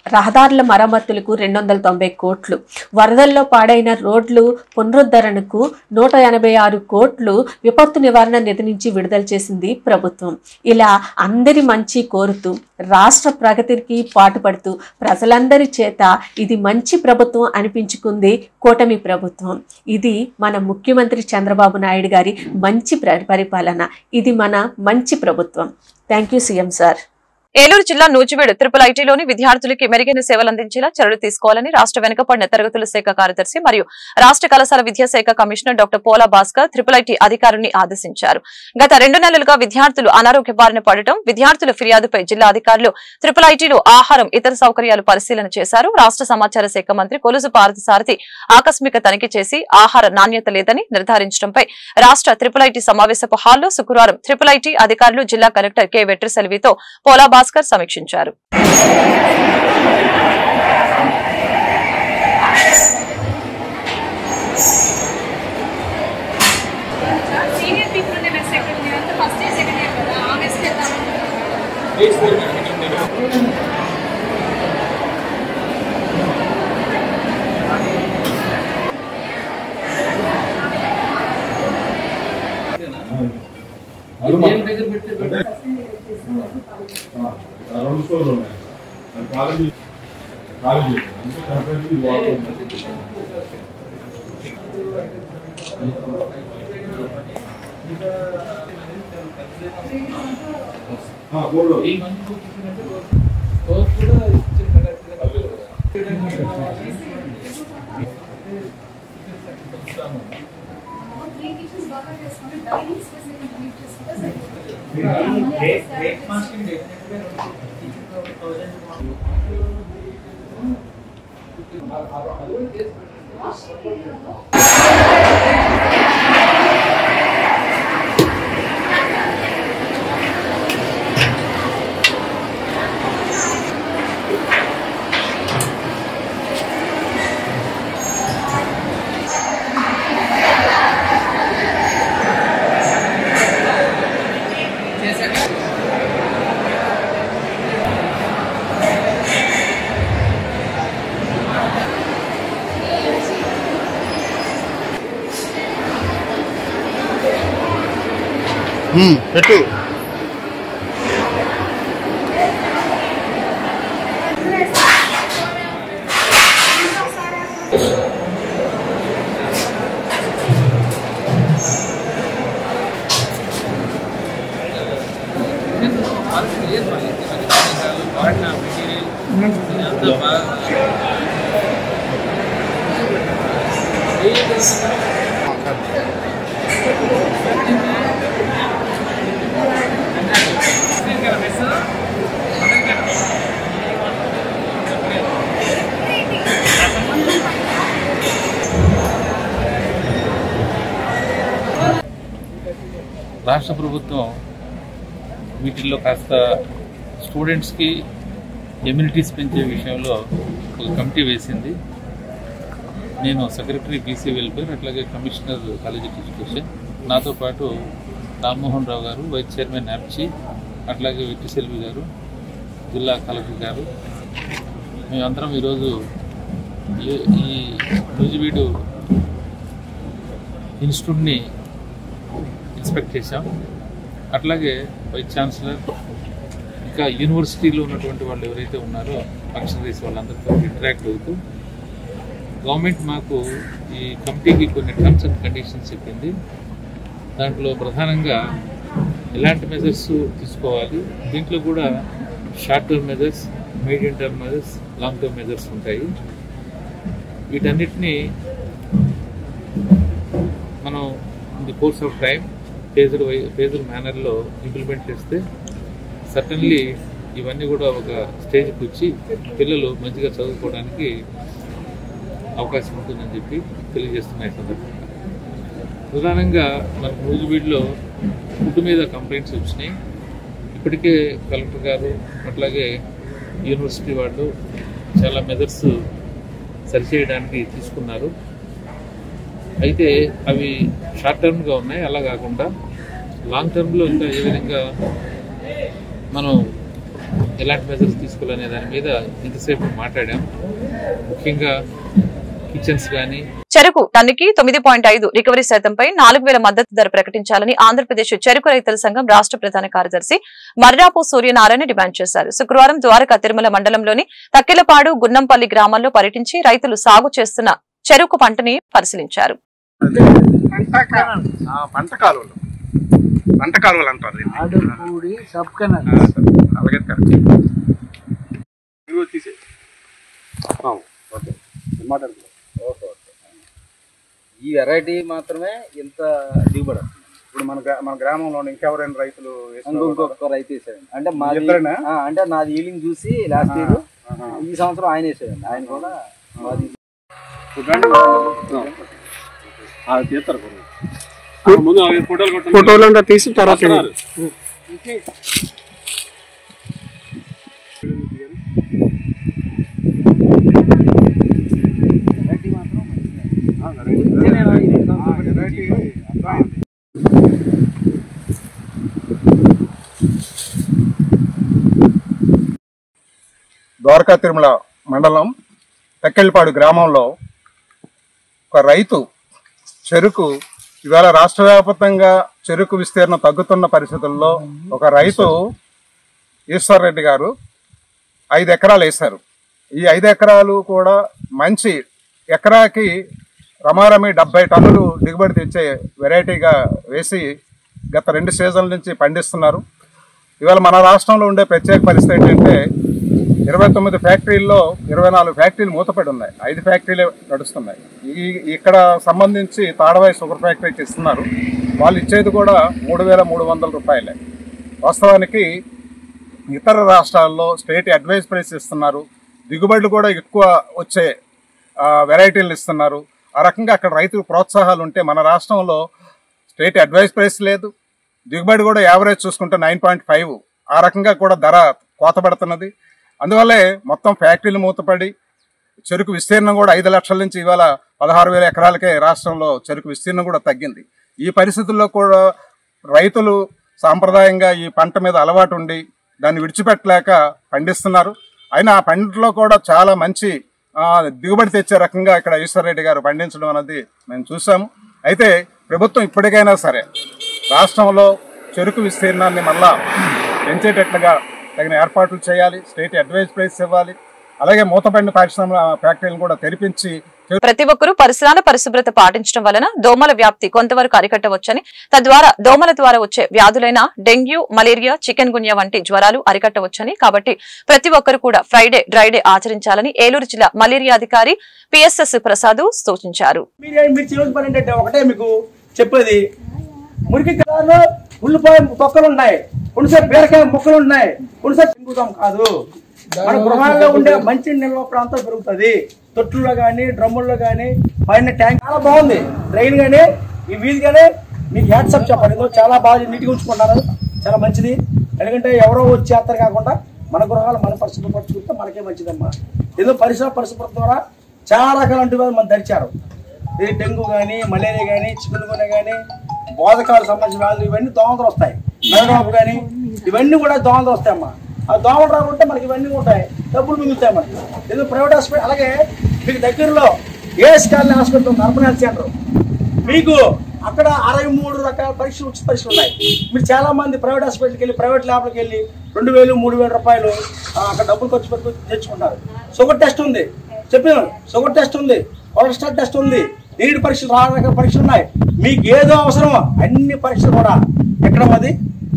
రహదారుల మరమ్మతులకు రెండు వందల తొంభై కోట్లు వరదల్లో పాడైన రోడ్లు పునరుద్ధరణకు నూట ఎనభై ఆరు కోట్లు విపత్తు నివారణ నిధి నుంచి విడుదల చేసింది ప్రభుత్వం ఇలా అందరి మంచి కోరుతూ రాష్ట్ర ప్రగతికి పాటుపడుతూ ప్రజలందరి చేత ఇది మంచి ప్రభుత్వం అనిపించుకుంది కూటమి ప్రభుత్వం ఇది మన ముఖ్యమంత్రి చంద్రబాబు నాయుడు గారి మంచి ప్ర- పరిపాలన ఇది మన మంచి ప్రభుత్వం thank you CM sir Eluru జిల్లా నూజివీడు త్రిపుల్ ఐటీలోని విద్యార్థులకి మెరుగైన సేవలు అందించేలా చర్యలు తీసుకోవాలని రాష్ట్ర వెనుకబడిన తరగతుల శాఖ కార్యదర్శి మరియు రాష్ట్ర కళాశాల విద్యాశాఖ కమిషనర్ డాక్టర్ పోలా భాస్కర్ త్రిపుల్ ఐటీ అధికారుని ఆదేశించారు గత రెండు నెలలుగా విద్యార్థులు అనారోగ్య బారిన పడటం విద్యార్థుల ఫిర్యాదుపై జిల్లా అధికారులు త్రిపుల్ ఐటీలో ఆహారం ఇతర సౌకర్యాలు పరిశీలన చేశారు రాష్ట్ర సమాచార శాఖ మంత్రి కొలుసు పార్థసారథి ఆకస్మిక తనిఖీ చేసి ఆహార నాణ్యత లేదని నిర్ధారించడంపై రాష్ట్ర త్రిపుల్ ఐటీ సమావేశపు హాల్లో శుక్రవారం త్రిపుల్ ఐటీ అధికారులు జిల్లా కలెక్టర్ కె వెట్రిసెల్వితో పోలా భాస్కర్ సమీక్షించారు సీనియర్ పీపుల్ ఉండే బెస్ట్ సెకండ్ ఇయర్ అంతా ఫస్ట్ ఇయర్ సెకండ్ ఇయర్ కదా ఆగస్ట్ వెళ్దాం ఏం దగ్గర పెట్టారు రెండు స్టోర్లు ఉన్నాయి అది కాలేజీ కాలేజీ అంటే కంపేర్ వాటర్ బోర్డు పెట్టు రాష్ట్ర ప్రభుత్వం వీటిల్లో కాస్త స్టూడెంట్స్కి ఎమ్యూనిటీస్ పెంచే విషయంలో ఒక కమిటీ వేసింది నేను సెక్రటరీ బీసీ వెల్ఫేర్ అట్లాగే కమిషనర్ కాలేజ్ ఆఫ్ ఎడ్యుకేషన్ నాతో పాటు రామ్మోహన్ రావు గారు వైస్ చైర్మన్ యాప్చి అట్లాగే వెట్టిసెల్వి గారు జిల్లా కలెక్టర్ గారు మేమందరం ఈరోజు ఈ- ఈ నూజివీడు ఇన్స్టిట్యూట్ని ఇన్స్పెక్ట్ చేశాం అట్లాగే వైస్ ఛాన్సలర్ ఇంకా యూనివర్సిటీలో ఉన్నటువంటి వాళ్ళు ఎవరైతే ఉన్నారో ఫంక్షనరీస్ వాళ్ళందరితో ఇంటరాక్ట్ అవుతూ గవర్నమెంట్ మాకు ఈ కమిటీకి కొన్ని టర్మ్స్ అండ్ కండిషన్స్ చెప్పింది దాంట్లో ప్రధానంగా ఎలాంటి మెజర్స్ తీసుకోవాలి దీంట్లో కూడా short term measures medium term measures long term measures ఉంటాయి వీటన్నిటిని మనం in the course of time phased by phased మేనర్లో ఇంప్లిమెంట్ చేస్తే సర్టన్లీ ఇవన్నీ కూడా ఒక స్టేజ్కి వచ్చి పిల్లలు మంచిగా చదువుకోవడానికి అవకాశం ఉంటుందని చెప్పి తెలియజేస్తున్నాయి సందర్భంగా ప్రధానంగా మన నూజివీడులో ఫుడ్ మీద కంప్లైంట్స్ వచ్చినాయి ఇప్పటికే కలెక్టర్ గారు అట్లాగే యూనివర్సిటీ వాళ్ళు చాలా మెజర్స్ సరిచేయడానికి తీసుకున్నారు అయితే అవి షార్ట్ టర్మ్గా ఉన్నాయి అలా కాకుండా లాంగ్ టర్మ్లో ఇంకా ఏ విధంగా మనం ఎలాంటి మెజర్స్ తీసుకోవాలనే దాని మీద ఇంతసేపు మాట్లాడాం ముఖ్యంగా కిచెన్స్ కానీ చెరుకు టన్నుకి తొమ్మిది పాయింట్ ఐదు రికవరీ శాతంపై నాలుగు వేల మద్దతు ధర ప్రకటించాలని ఆంధ్రప్రదేశ్ చెరుకు రైతుల సంఘం రాష్ట్ర ప్రధాన కార్యదర్శి మర్రాపు సూర్యనారాయణ డిమాండ్ చేశారు శుక్రవారం ద్వారకా తిరుమల మండలంలోని తక్కెలపాడు గున్నంపల్లి గ్రామాల్లో పర్యటించి రైతులు సాగు చేస్తున్న చెరుకు పంటని పరిశీలించారు పంట కాలువలు పంట కాలువలు అంటారు దీన్ని. ఆడుపూడి సబ్ కెనాల్ ఆ, సరే. అలాగే కరెక్ట్ మీరు తీసే ఓకే మాట్లాడుతున్నారు ఓకే ఓకే ఈ వెరైటీ మాత్రమే ఇంత దిగుబడి వస్తుంది. ఇప్పుడు మన గ్రా- మన గ్రామంలో ఇంకెవరైనా రైతులు వేసిన ఇంకొక రైతు వేసాడండి అంటే మాది ఇద్దరేనా? ఆ, అంటే నాది ఈలింగ్ చూసి లాస్ట్ ఇయర్ ఆహా. ఈ సంవత్సరం ఆయన వేసాడండి ఆయన కూడా మాది తీస్తారు ముందు అవి ఫోటోలు కొట్టండి. ఫోటోలు అంతా తీసి తర్వాత వస్తున్నారు. ద్వారకా తిరుమల మండలం తెక్కెళ్ళపాడు గ్రామంలో ఒక రైతు చెరుకు ఇవాళ రాష్ట్ర వ్యాప్తంగా చెరుకు విస్తీర్ణం తగ్గుతున్న పరిస్థితుల్లో ఒక రైతు ఈశ్వర్ రెడ్డి గారు ఐదు ఎకరాలు వేశారు ఈ ఐదు ఎకరాలు కూడా మంచి ఎకరాకి రమారమి డెబ్బై టన్నులు దిగుబడి తెచ్చే వెరైటీగా వేసి గత రెండు సీజన్ల నుంచి పండిస్తున్నారు ఇవాళ మన రాష్ట్రంలో ఉండే ప్రత్యేక పరిస్థితి ఏంటంటే ఇరవై తొమ్మిది ఫ్యాక్టరీల్లో ఇరవై నాలుగు ఫ్యాక్టరీలు మూతపడి ఉన్నాయి ఐదు ఫ్యాక్టరీలే నడుస్తున్నాయి ఈ ఇక్కడ సంబంధించి తాడవాయి షుగర్ ఫ్యాక్టరీకి ఇస్తున్నారు వాళ్ళు ఇచ్చేది కూడా మూడు వేల మూడు వందల రూపాయలే వాస్తవానికి ఇతర రాష్ట్రాల్లో స్టేట్ అడ్వైస్ ప్రైస్ ఇస్తున్నారు దిగుబడులు కూడా ఎక్కువ వచ్చే ఆ, వెరైటీలు ఇస్తున్నారు ఆ రకంగా అక్కడ రైతులకు ప్రోత్సాహాలు ఉంటే మన రాష్ట్రంలో స్టేట్ అడ్వైస్ ప్రైస్ లేదు దిగుబడి కూడా యావరేజ్ చూసుకుంటే నైన్ పాయింట్ ఫైవ్ ఆ రకంగా కూడా ధర కోతపడుతున్నది అందువల్లే మొత్తం ఫ్యాక్టరీలు మూతపడి చెరుకు విస్తీర్ణం కూడా ఐదు లక్షల నుంచి ఇవాళ పదహారు వేల ఎకరాలకే రాష్ట్రంలో చెరుకు విస్తీర్ణం కూడా తగ్గింది ఈ పరిస్థితుల్లో కూడా రైతులు సాంప్రదాయంగా ఈ పంట మీద అలవాటు ఉండి దాన్ని విడిచిపెట్టలేక పండిస్తున్నారు అయినా ఆ పంటలో కూడా చాలా మంచి ఆ, దిగుబడి తెచ్చే రకంగా ఇక్కడ ఈశ్వరరెడ్డి గారు పండించడం అనేది మేము చూసాము అయితే ప్రభుత్వం ఇప్పటికైనా సరే రాష్ట్రంలో చెరుకు విస్తీర్ణాన్ని మళ్ళా పెంచేటట్లుగా తగిన ఏర్పాట్లు చేయాలి స్టేట్ అడ్వైజ్ ప్రైస్ ఇవ్వాలి అలాగే మూతపడిన పరిశ్రమ ఫ్యాక్టరీలను కూడా తెరిపించి ప్రతి ఒక్కరూ పరిసరాల పరిశుభ్రత పాటించడం వలన దోమల వ్యాప్తి కొంతవరకు అరికట్టవచ్చని తద్వారా దోమల ద్వారా వచ్చే వ్యాధులైన డెంగ్యూ మలేరియా చికెన్ గున్యా వంటి జ్వరాలు అరికట్టవచ్చని కాబట్టి ప్రతి ఒక్కరు కూడా ఫ్రైడే డ్రైడే ఆచరించాలని ఏలూరు జిల్లా మలేరియా అధికారి పిఎస్ఎస్ ప్రసాద్ సూచించారు మీరు మీరు చేయవలసిన పని ఏంటంటే ఒకటే మీకు చెప్పేది మురికి కాలంలో ఉల్లిపాయ తొక్కలు ఉన్నాయి కొన్నిసారి బీరకాయ ముక్కలు ఉన్నాయి కొన్నిసారి తింగుతాం కాదు మన గృహాల్లో ఉండే మంచి నిల్వ ప్రాంతం పెరుగుతుంది తొట్టుల్లో కానీ డ్రమ్ముల్లో కానీ పైన ట్యాంక్ చాలా బాగుంది డ్రైన్ కానీ ఈ వీధి కానీ మీకు హ్యాట్సప్ చెప్పండి ఏదో చాలా బాగా నీట్గా ఉంచుకుంటారు చాలా మంచిది ఎందుకంటే ఎవరో వచ్చేస్తారు కాకుండా మన గృహాలు మన పరిశుభ్ర పరుచుకుంటే మనకే మంచిదమ్మా ఏదో పరిసర పరిశుభ్రత ద్వారా చాలా రకాల అంటువ్యాధులు మనం ధరిచారు ఇది డెంగ్యూ కానీ మలేరియా కానీ చికెన్ గున్యా కానీ బోధకాలకు సంబంధించిన వ్యాధులు ఇవన్నీ దోమలు వస్తాయి మెదడువాపు కానీ ఇవన్నీ కూడా దోమలు వస్తాయమ్మా ఆ దోమలు రాకుంటే మనకి ఇవన్నీ ఉంటాయి డబ్బులు మిగులుతాయి మనకి ఏదో ప్రైవేట్ హాస్పిటల్ అలాగే మీకు దగ్గరలో ఏఎస్ కాలనీ హాస్పిటల్ ఉంది అర్బన్ హెల్త్ సెంటర్ మీకు అక్కడ అరవై మూడు రకాల పరీక్షలు ఉచిత పరీక్షలు ఉన్నాయి మీరు చాలా మంది ప్రైవేట్ హాస్పిటల్కి వెళ్ళి ప్రైవేట్ ల్యాబ్లకు వెళ్ళి రెండు వేలు మూడు వేల రూపాయలు ఆ, అక్కడ డబ్బులు ఖర్చు పెట్టుకుని తెచ్చుకుంటారు షుగర్ టెస్ట్ ఉంది చెప్పాను షుగర్ టెస్ట్ ఉంది కొలెస్ట్రాల్ టెస్ట్ ఉంది నీటి పరీక్షలు చాలా రకాల పరీక్షలు ఉన్నాయి మీకు ఏదో అవసరమో అన్ని పరీక్షలు కూడా ఎక్కడ అది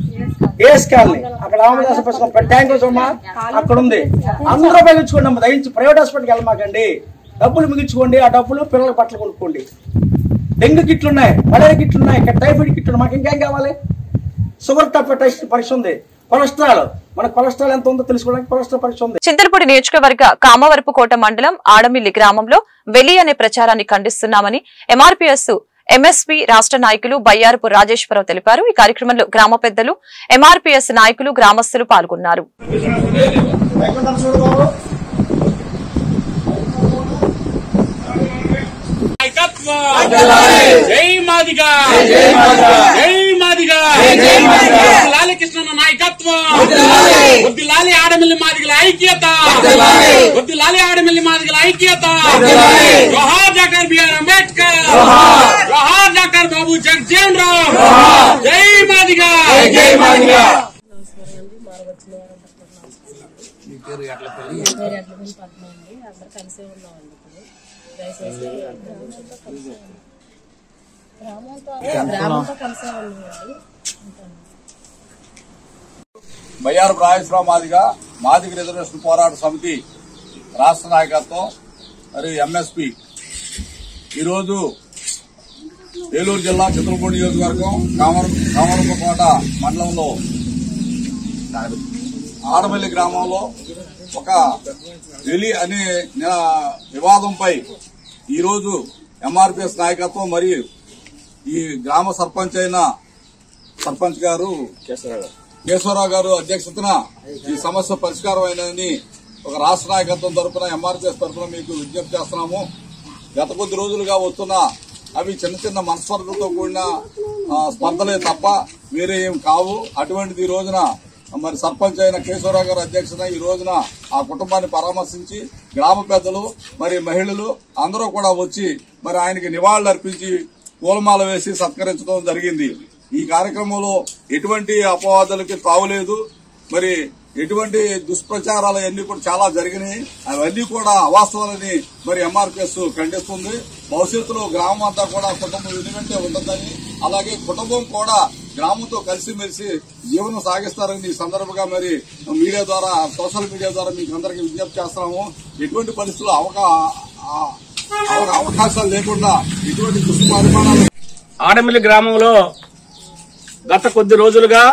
ఏఎస్ కాలనీ అక్కడ రామదాస పుస్తకం ట్యాంక్ అమ్మా అక్కడ ఉంది అందరూ ఉపయోగించుకోండి అమ్మ దయించి ప్రైవేట్ హాస్పిటల్కి వెళ్ళమాకండి డబ్బులు మిగించుకోండి ఆ డబ్బులు పిల్లల బట్టలు కొనుక్కోండి డెంగ్యూ కిట్లు ఉన్నాయి మలేరియా కిట్లు ఉన్నాయి ఇక్కడ టైఫాయిడ్ కిట్లు ఉన్నాయి మాకు ఇంకేం కావాలి షుగర్ టప్ టెస్ట్ పరీక్ష ఉంది కొలెస్ట్రాల్ మన కొలెస్ట్రాల్ ఎంత ఉందో తెలుసుకోవడానికి కొలెస్ట్రాల్ పరీక్ష ఉంది చింతలపూడి నియోజకవర్గ కామవరపుకోట మండలం ఆడమిల్లి గ్రామంలో వెలి అనే ప్రచారాన్ని ఖండిస్తున్నామని ఎంఆర్పీఎస్ ఎంఎస్పీ రాష్ట్ర నాయకులు బయ్యారపు రాజేశ్వరరావు తెలిపారు ఈ కార్యక్రమంలో గ్రామ పెద్దలు ఎంఆర్పీఎస్ నాయకులు గ్రామస్తులు పాల్గొన్నారు జై మాదిగా జై మాదిగా లాలకృష్ణ నాయకత్వం వద్దులాలి ఆడమిల్లి మాదిగల ఐక్యత వద్దులాలి ఆడమిల్లి మాదిగల ఐక్యత జోహార్ డాక్టర్ బిఆర్ అంబేద్కర్ జోహార్ డాక్టర్ బాబు జగజీవన్ రామ్ జై మాదిగా జై మాదిగా బయ్యారు రాజేశ్వరరావు మాదిగ మాదిగ రిజర్వేషన్ పోరాట సమితి రాష్ట్ర నాయకత్వం మరియు ఎంఎస్పి ఈరోజు ఏలూరు జిల్లా చిత్రపూడి నియోజకవర్గం కామర కామరపకోట మండలంలో ఆడమల్లి గ్రామంలో ఒక ఎలి అనే న- వివాదంపై ఈరోజు ఎంఆర్పిఎస్ నాయకత్వం మరియు ఈ గ్రామ సర్పంచ్ అయిన సర్పంచ్ గారు కేశవరావు గారు అధ్యక్షతన ఈ సమస్య పరిష్కారం అయినదని ఒక రాష్ట్ర నాయకత్వం తరపున ఎంఆర్పిఎస్ తరపున మీకు విజ్ఞప్తి చేస్తున్నాము గత కొద్ది రోజులుగా వస్తున్న అవి చిన్న చిన్న మనస్పర్ధలతో కూడిన ఆ, స్పర్ధలే తప్ప వేరే ఏం కావు అటువంటిది ఈ రోజున మరి సర్పంచ్ అయిన కేశవరావు గారు అధ్యక్షత ఈ రోజున ఆ కుటుంబాన్ని పరామర్శించి గ్రామ పెద్దలు మరి మహిళలు అందరూ కూడా వచ్చి మరి ఆయనకి నివాళులు అర్పించి పూలమాల వేసి సత్కరించడం జరిగింది ఈ కార్యక్రమంలో ఎటువంటి అపవాదాలకి తావులేదు మరి ఎటువంటి దుష్ప్రచారాలు అన్ని కూడా చాలా జరిగినాయి అవన్నీ కూడా అవాస్తవాలని మరి ఎంఆర్పిఎస్ ఖండిస్తుంది భవిష్యత్తులో గ్రామం అంతా కూడా కుటుంబం వెనుకంటే ఉంటుందని అలాగే కుటుంబం కూడా గ్రామంతో కలిసిమెలిసి జీవనం సాగిస్తారని ఈ సందర్భంగా మరి మీడియా ద్వారా సోషల్ మీడియా ద్వారా మీకు అందరికీ విజ్ఞప్తి చేస్తున్నాము ఎటువంటి పరిస్థితుల్లో అవకా ఆ- అవ- అవకాశాలు లేకుండా ఎటువంటి దుష్పరిమాణాలు ఆడమిల్లి గ్రామంలో గత కొద్ది రోజులుగా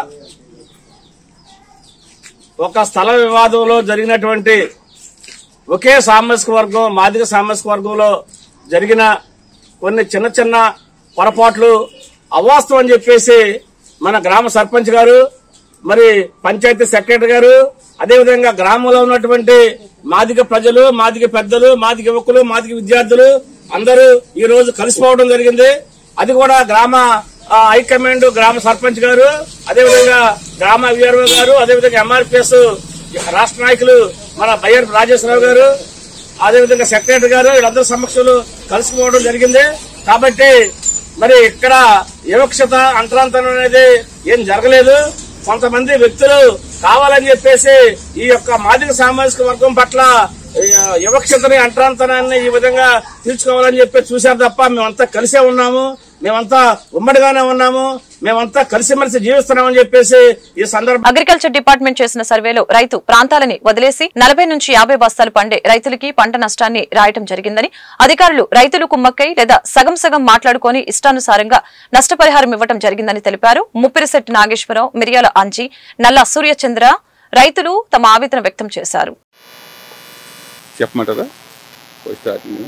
ఒక స్థల వివాదంలో జరిగినటువంటి ఒకే సామాజిక వర్గం మాదిగ సామాజిక వర్గంలో జరిగిన కొన్ని చిన్న చిన్న పొరపాట్లు అవాస్తవం అని చెప్పేసి మన గ్రామ సర్పంచ్ గారు మరి పంచాయతీ సెక్రటరీ గారు అదేవిధంగా గ్రామంలో ఉన్నటువంటి మాదిగ ప్రజలు మాదిగ పెద్దలు మాదిగ యువకులు మాదిగ విద్యార్థులు అందరూ ఈ రోజు కలిసిపోవడం జరిగింది అది కూడా గ్రామ ఆ, హైకమాండ్ గ్రామ సర్పంచ్ గారు అదేవిధంగా గ్రామ విఆర్ఓ గారు అదేవిధంగా ఎంఆర్పిఎస్ రాష్ట్ర నాయకులు మన బయ్యర్ రాజేశ్వరరావు గారు అదేవిధంగా సెక్రటరీ గారు వీళ్ళందరి సమక్షంలో కలిసిపోవడం జరిగింది కాబట్టి మరి ఇక్కడ వివక్షత అంతరాంతరం అనేది ఏం జరగలేదు కొంతమంది వ్యక్తులు కావాలని చెప్పేసి ఈ యొక్క మాదిక సామాజిక వర్గం పట్ల ఈ, వివక్షతని అంటరాంతరాన్ని ఈ విధంగా తీర్చుకోవాలని చెప్పి చూశారు తప్ప మేమంతా కలిసే ఉన్నాము మేమంతా ఉమ్మడిగానే ఉన్నాము మేమంతా కలిసిమెలిసి జీవిస్తున్నామని చెప్పేసి ఈ సందర్భం అగ్రికల్చర్ డిపార్ట్మెంట్ చేసిన సర్వేలో రైతు ప్రాంతాలని వదిలేసి నలభై నుంచి యాభై బస్తాలు పండే రైతులకి పంట నష్టాన్ని రాయటం జరిగిందని అధికారులు రైతులు కుమ్మక్కై లేదా సగం సగం మాట్లాడుకొని ఇష్టానుసారంగా నష్టపరిహారం ఇవ్వటం జరిగిందని తెలిపారు ముప్పిరిశెట్టి నాగేశ్వరరావు మిరియాల అంజి నల్ల సూర్యచంద్ర రైతులు తమ ఆవేదన వ్యక్తం చేశారు చెప్పమంటారా స్టార్టింగ్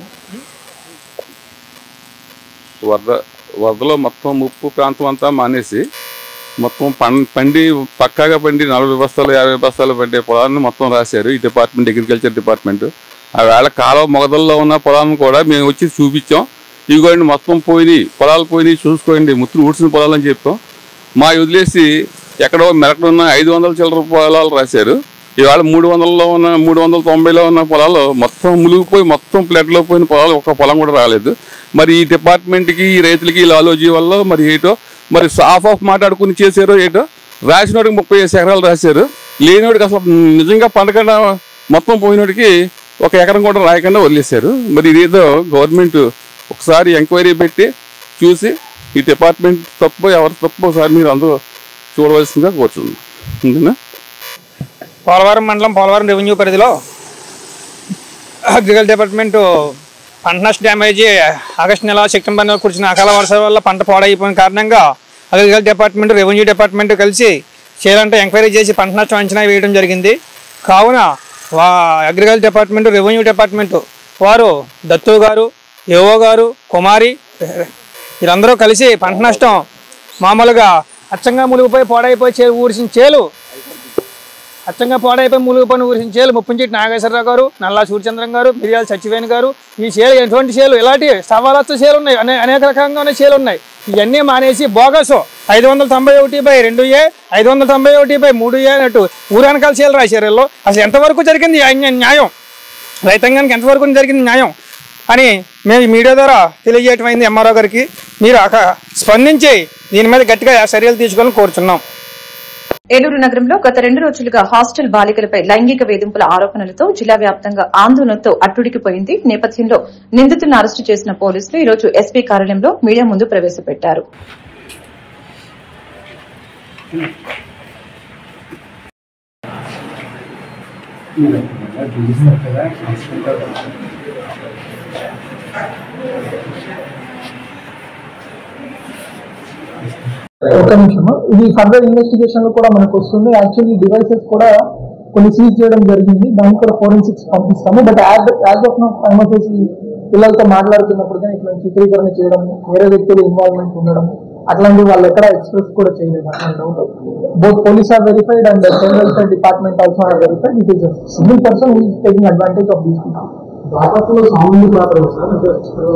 వరద వరదలో మొత్తం ముప్పు ప్రాంతం అంతా మానేసి మొత్తం పం పండి పక్కాగా పండి నలభై బస్తాలు యాభై బస్తాలు పండే పొలాన్ని మొత్తం రాశారు ఈ డిపార్ట్మెంట్ అగ్రికల్చర్ డిపార్ట్మెంట్ ఆ వేళ కాలువ మొగదల్లో ఉన్న పొలాలను కూడా మేము వచ్చి చూపించాం ఇదిగోండి మొత్తం పోయినాయి పొలాలు పోయినాయి చూసుకోండి ముత్తులు ఊడ్చిన పొలాలు అని చెప్పాం మా వదిలేసి ఎక్కడో మెరకడ ఉన్న ఐదు వందల చిల్లర పొలాలు రాశారు ఇవాళ మూడు వందలలో ఉన్న మూడు వందల తొంభైలో ఉన్న పొలాలు మొత్తం మునిగిపోయి మొత్తం ప్లేట్లో పోయిన పొలాలు ఒక పొలం కూడా రాలేదు మరి ఈ డిపార్ట్మెంట్కి ఈ రైతులకి ఈ లాలోజీ వల్ల మరి ఏటో మరి సాఫ్ ఆఫ్ మాట్లాడుకుని చేశారో ఏటో రాసినోడికి ముప్పై ఐదు ఎకరాలు రాశారు లేనివాడికి అసలు నిజంగా పండకుండా మొత్తం పోయినోడికి ఒక ఎకరం కూడా రాయకుండా వదిలేశారు మరి ఇదేదో గవర్నమెంట్ ఒకసారి ఎంక్వైరీ పెట్టి చూసి ఈ డిపార్ట్మెంట్ తప్పు ఎవరు తప్పు ఒకసారి మీరు అందరూ చూడవలసిందిగా కోరుతుంది ఉందినా పోలవరం మండలం పోలవరం రెవెన్యూ పరిధిలో అగ్రికల్చర్ డిపార్ట్మెంట్ పంట నష్ట డ్యామేజీ ఆగస్టు నెల సెప్టెంబర్ నెల కురిసిన అకాల వర్షాల వల్ల పంట పాడైపోయిన కారణంగా అగ్రికల్చర్ డిపార్ట్మెంట్ రెవెన్యూ డిపార్ట్మెంట్ కలిసి చేయాలంటే ఎంక్వైరీ చేసి పంట నష్టం అంచనా వేయడం జరిగింది కావున వా అగ్రికల్చర్ డిపార్ట్మెంట్ రెవెన్యూ డిపార్ట్మెంట్ వారు దత్తు గారు ఏవో గారు కుమారి వీళ్ళందరూ కలిసి పంట నష్టం మామూలుగా అచ్చంగా మునిగిపోయి పాడైపోయి చే ఊడిసిన చేలు అచ్చంగా పాడైపోయి మూలుగు పని ఊరిసిన చేలు ముప్పించెట్టి నాగేశ్వరరావు గారు నల్లా సూర్యచంద్రం గారు మిరియాల సత్యవేణి గారు ఈ చేలు ఎటువంటి చేలు ఇలాంటి సవాలత్వ చేలు ఉన్నాయి అనే అనేక రకంగా ఉన్న చేలు ఉన్నాయి ఇవన్నీ మానేసి బోగసు ఐదు వందల తొంభై ఒకటి బై రెండు ఏ ఐదు వందల తొంభై ఒకటి బై మూడు ఏ అన్నట్టు ఊరనకాల చేలు రాశారు వీళ్ళు అసలు ఎంతవరకు జరిగింది ఈ అన్య- న్యాయం రైతాంగానికి ఎంతవరకు జరిగింది న్యాయం అని మేము ఈ మీడియా ద్వారా తెలియజేయటమైంది ఎంఆర్ఓ గారికి మీరు అక- స్పందించి దీని మీద గట్టిగా చర్యలు తీసుకోవాలని కోరుచున్నాం ఏలూరు నగరంలో గత రెండు రోజులుగా హాస్టల్ బాలికలపై లైంగిక వేధింపుల ఆరోపణలతో జిల్లా వ్యాప్తంగా ఆందోళనతో అట్టుడికిపోయింది నేపథ్యంలో నిందితులను అరెస్టు చేసిన పోలీసులు ఈ రోజు ఎస్పీ కార్యాలయంలో మీడియా ముందు ప్రవేశపెట్టారు ఒక నిమిషం ఇది ఫర్దర్ ఇన్వెస్టిగేషన్ లో కూడా మనకు వస్తుంది యాక్చువల్లీ డివైసెస్ కూడా కొన్ని సీజ్ చేయడం జరిగింది దానికి కూడా ఫోరెన్సిక్స్ పంపిస్తాము but as as of no time వచ్చేసి పిల్లలతో మాట్లాడుతున్నప్పుడు కానీ ఇట్లాంటి చిత్రీకరణ చేయడం వేరే వ్యక్తులు ఇన్వాల్వ్మెంట్ ఉండడం అట్లాంటివి వాళ్ళు ఎక్కడ ఎక్స్ప్రెస్ కూడా చేయలేదు అట్లాంటి doubt both police are verified and child welfare department also are verified it is single person who taking advantage of these people బాపట్లో సామాన్య పాత్ర సార్ అంటే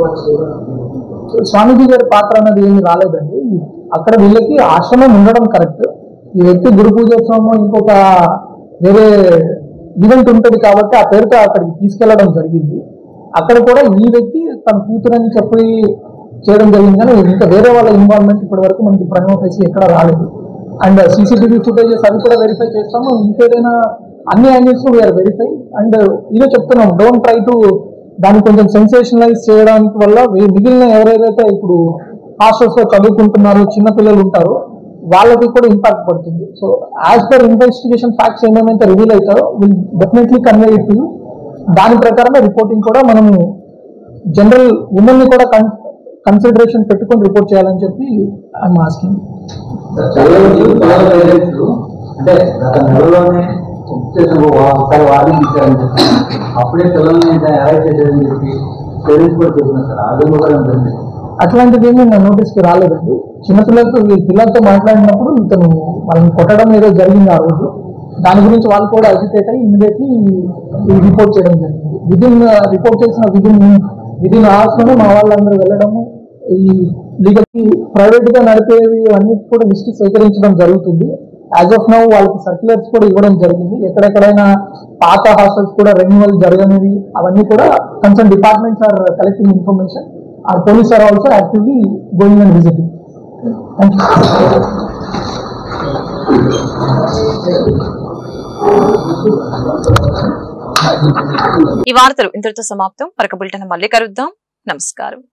సో స్వామీజీ గారి పాత్ర అనేది ఏమి రాలేదండి అక్కడ వీళ్ళకి ఆశ్రమం ఉండడం కరెక్ట్ ఈ వ్యక్తి గురు పూజోత్సవం ఇంకొక వేరే ఈవెంట్ ఉంటుంది కాబట్టి ఆ పేరుతో అక్కడికి తీసుకెళ్లడం జరిగింది అక్కడ కూడా ఈ వ్యక్తి తన కూతురని చెప్పి చేయడం జరిగింది కానీ ఇంకా వేరే వాళ్ళ ఇన్వాల్వ్మెంట్ ఇప్పటి వరకు మనకి ప్రైమ్ ఆఫీస్ ఎక్కడ రాలేదు అండ్ సీసీటీవీ ఫుటేజెస్ అవి కూడా వెరిఫై చేస్తాము ఇంకేదైనా అన్ని యాంగిల్స్ వీఆర్ వెరిఫై అండ్ ఇదే చెప్తున్నాం డోంట్ ట్రై టు దాన్ని కొంచెం సెన్సేషనలైజ్ చేయడానికి వల్ల వీ- మిగిలిన ఎవరైతే ఇప్పుడు హాస్టల్స్ లో చదువుకుంటున్నారో చిన్న పిల్లలు ఉంటారో వాళ్ళకి కూడా ఇంపాక్ట్ పడుతుంది so as per investigation facts ఏమేమైతే రివీల్ అవుతారో will definitely convey it you దాని ప్రకారమే రిపోర్టింగ్ కూడా మనము జనరల్ ఉమెన్ ని కూడా కన్సిడరేషన్ పెట్టుకొని రిపోర్ట్ చేయాలని చెప్పి ఐఎమ్ ఆస్కింగ్ చదవచ్చు పిల్లల పేరెంట్స్ అంటే గత నెలలోనే చేసిన ఒకసారి వార్నింగ్ ఇచ్చారని చెప్పి అప్పుడే పిల్లల్ని అరెస్ట్ చేశారని చెప్పి పేరెంట్స్ కూడా చెప్పినారు సార్ ఆ విధంగా కూడా ఉంటుంది అట్లాంటిది ఏమీ నా నోటీస్ కి రాలేదండి చిన్నపిల్లలతో ఈ పిల్లలతో మాట్లాడినప్పుడు ఇతను వాళ్ళని కొట్టడం ఏదో జరిగింది ఆ రోజు దాని గురించి వాళ్ళు కూడా అజిటేట్ అయ్యి ఇమీడియట్లీ రిపోర్ట్ చేయడం జరిగింది విదిన్ రిపోర్ట్ చేసిన విదిన్ విదిన్ అవర్స్ లోనే మా వాళ్ళందరూ వెళ్ళడము ఈ లీగల్ ప్రైవేట్ గా నడిపేవి అన్ని కూడా లిస్ట్ సేకరించడం జరుగుతుంది యాజ్ ఆఫ్ నౌ వాళ్ళకి సర్క్యులర్స్ కూడా ఇవ్వడం జరిగింది ఎక్కడెక్కడైనా పాత హాస్టల్స్ కూడా రెన్యువల్ జరగనివి అవన్నీ కూడా concern departments are collecting information are police are also actively going and visiting thank ఈ వార్తలు ఇంతటితో సమాప్తం మరొక బులెటిన్ మళ్ళీ కలుద్దాం నమస్కారం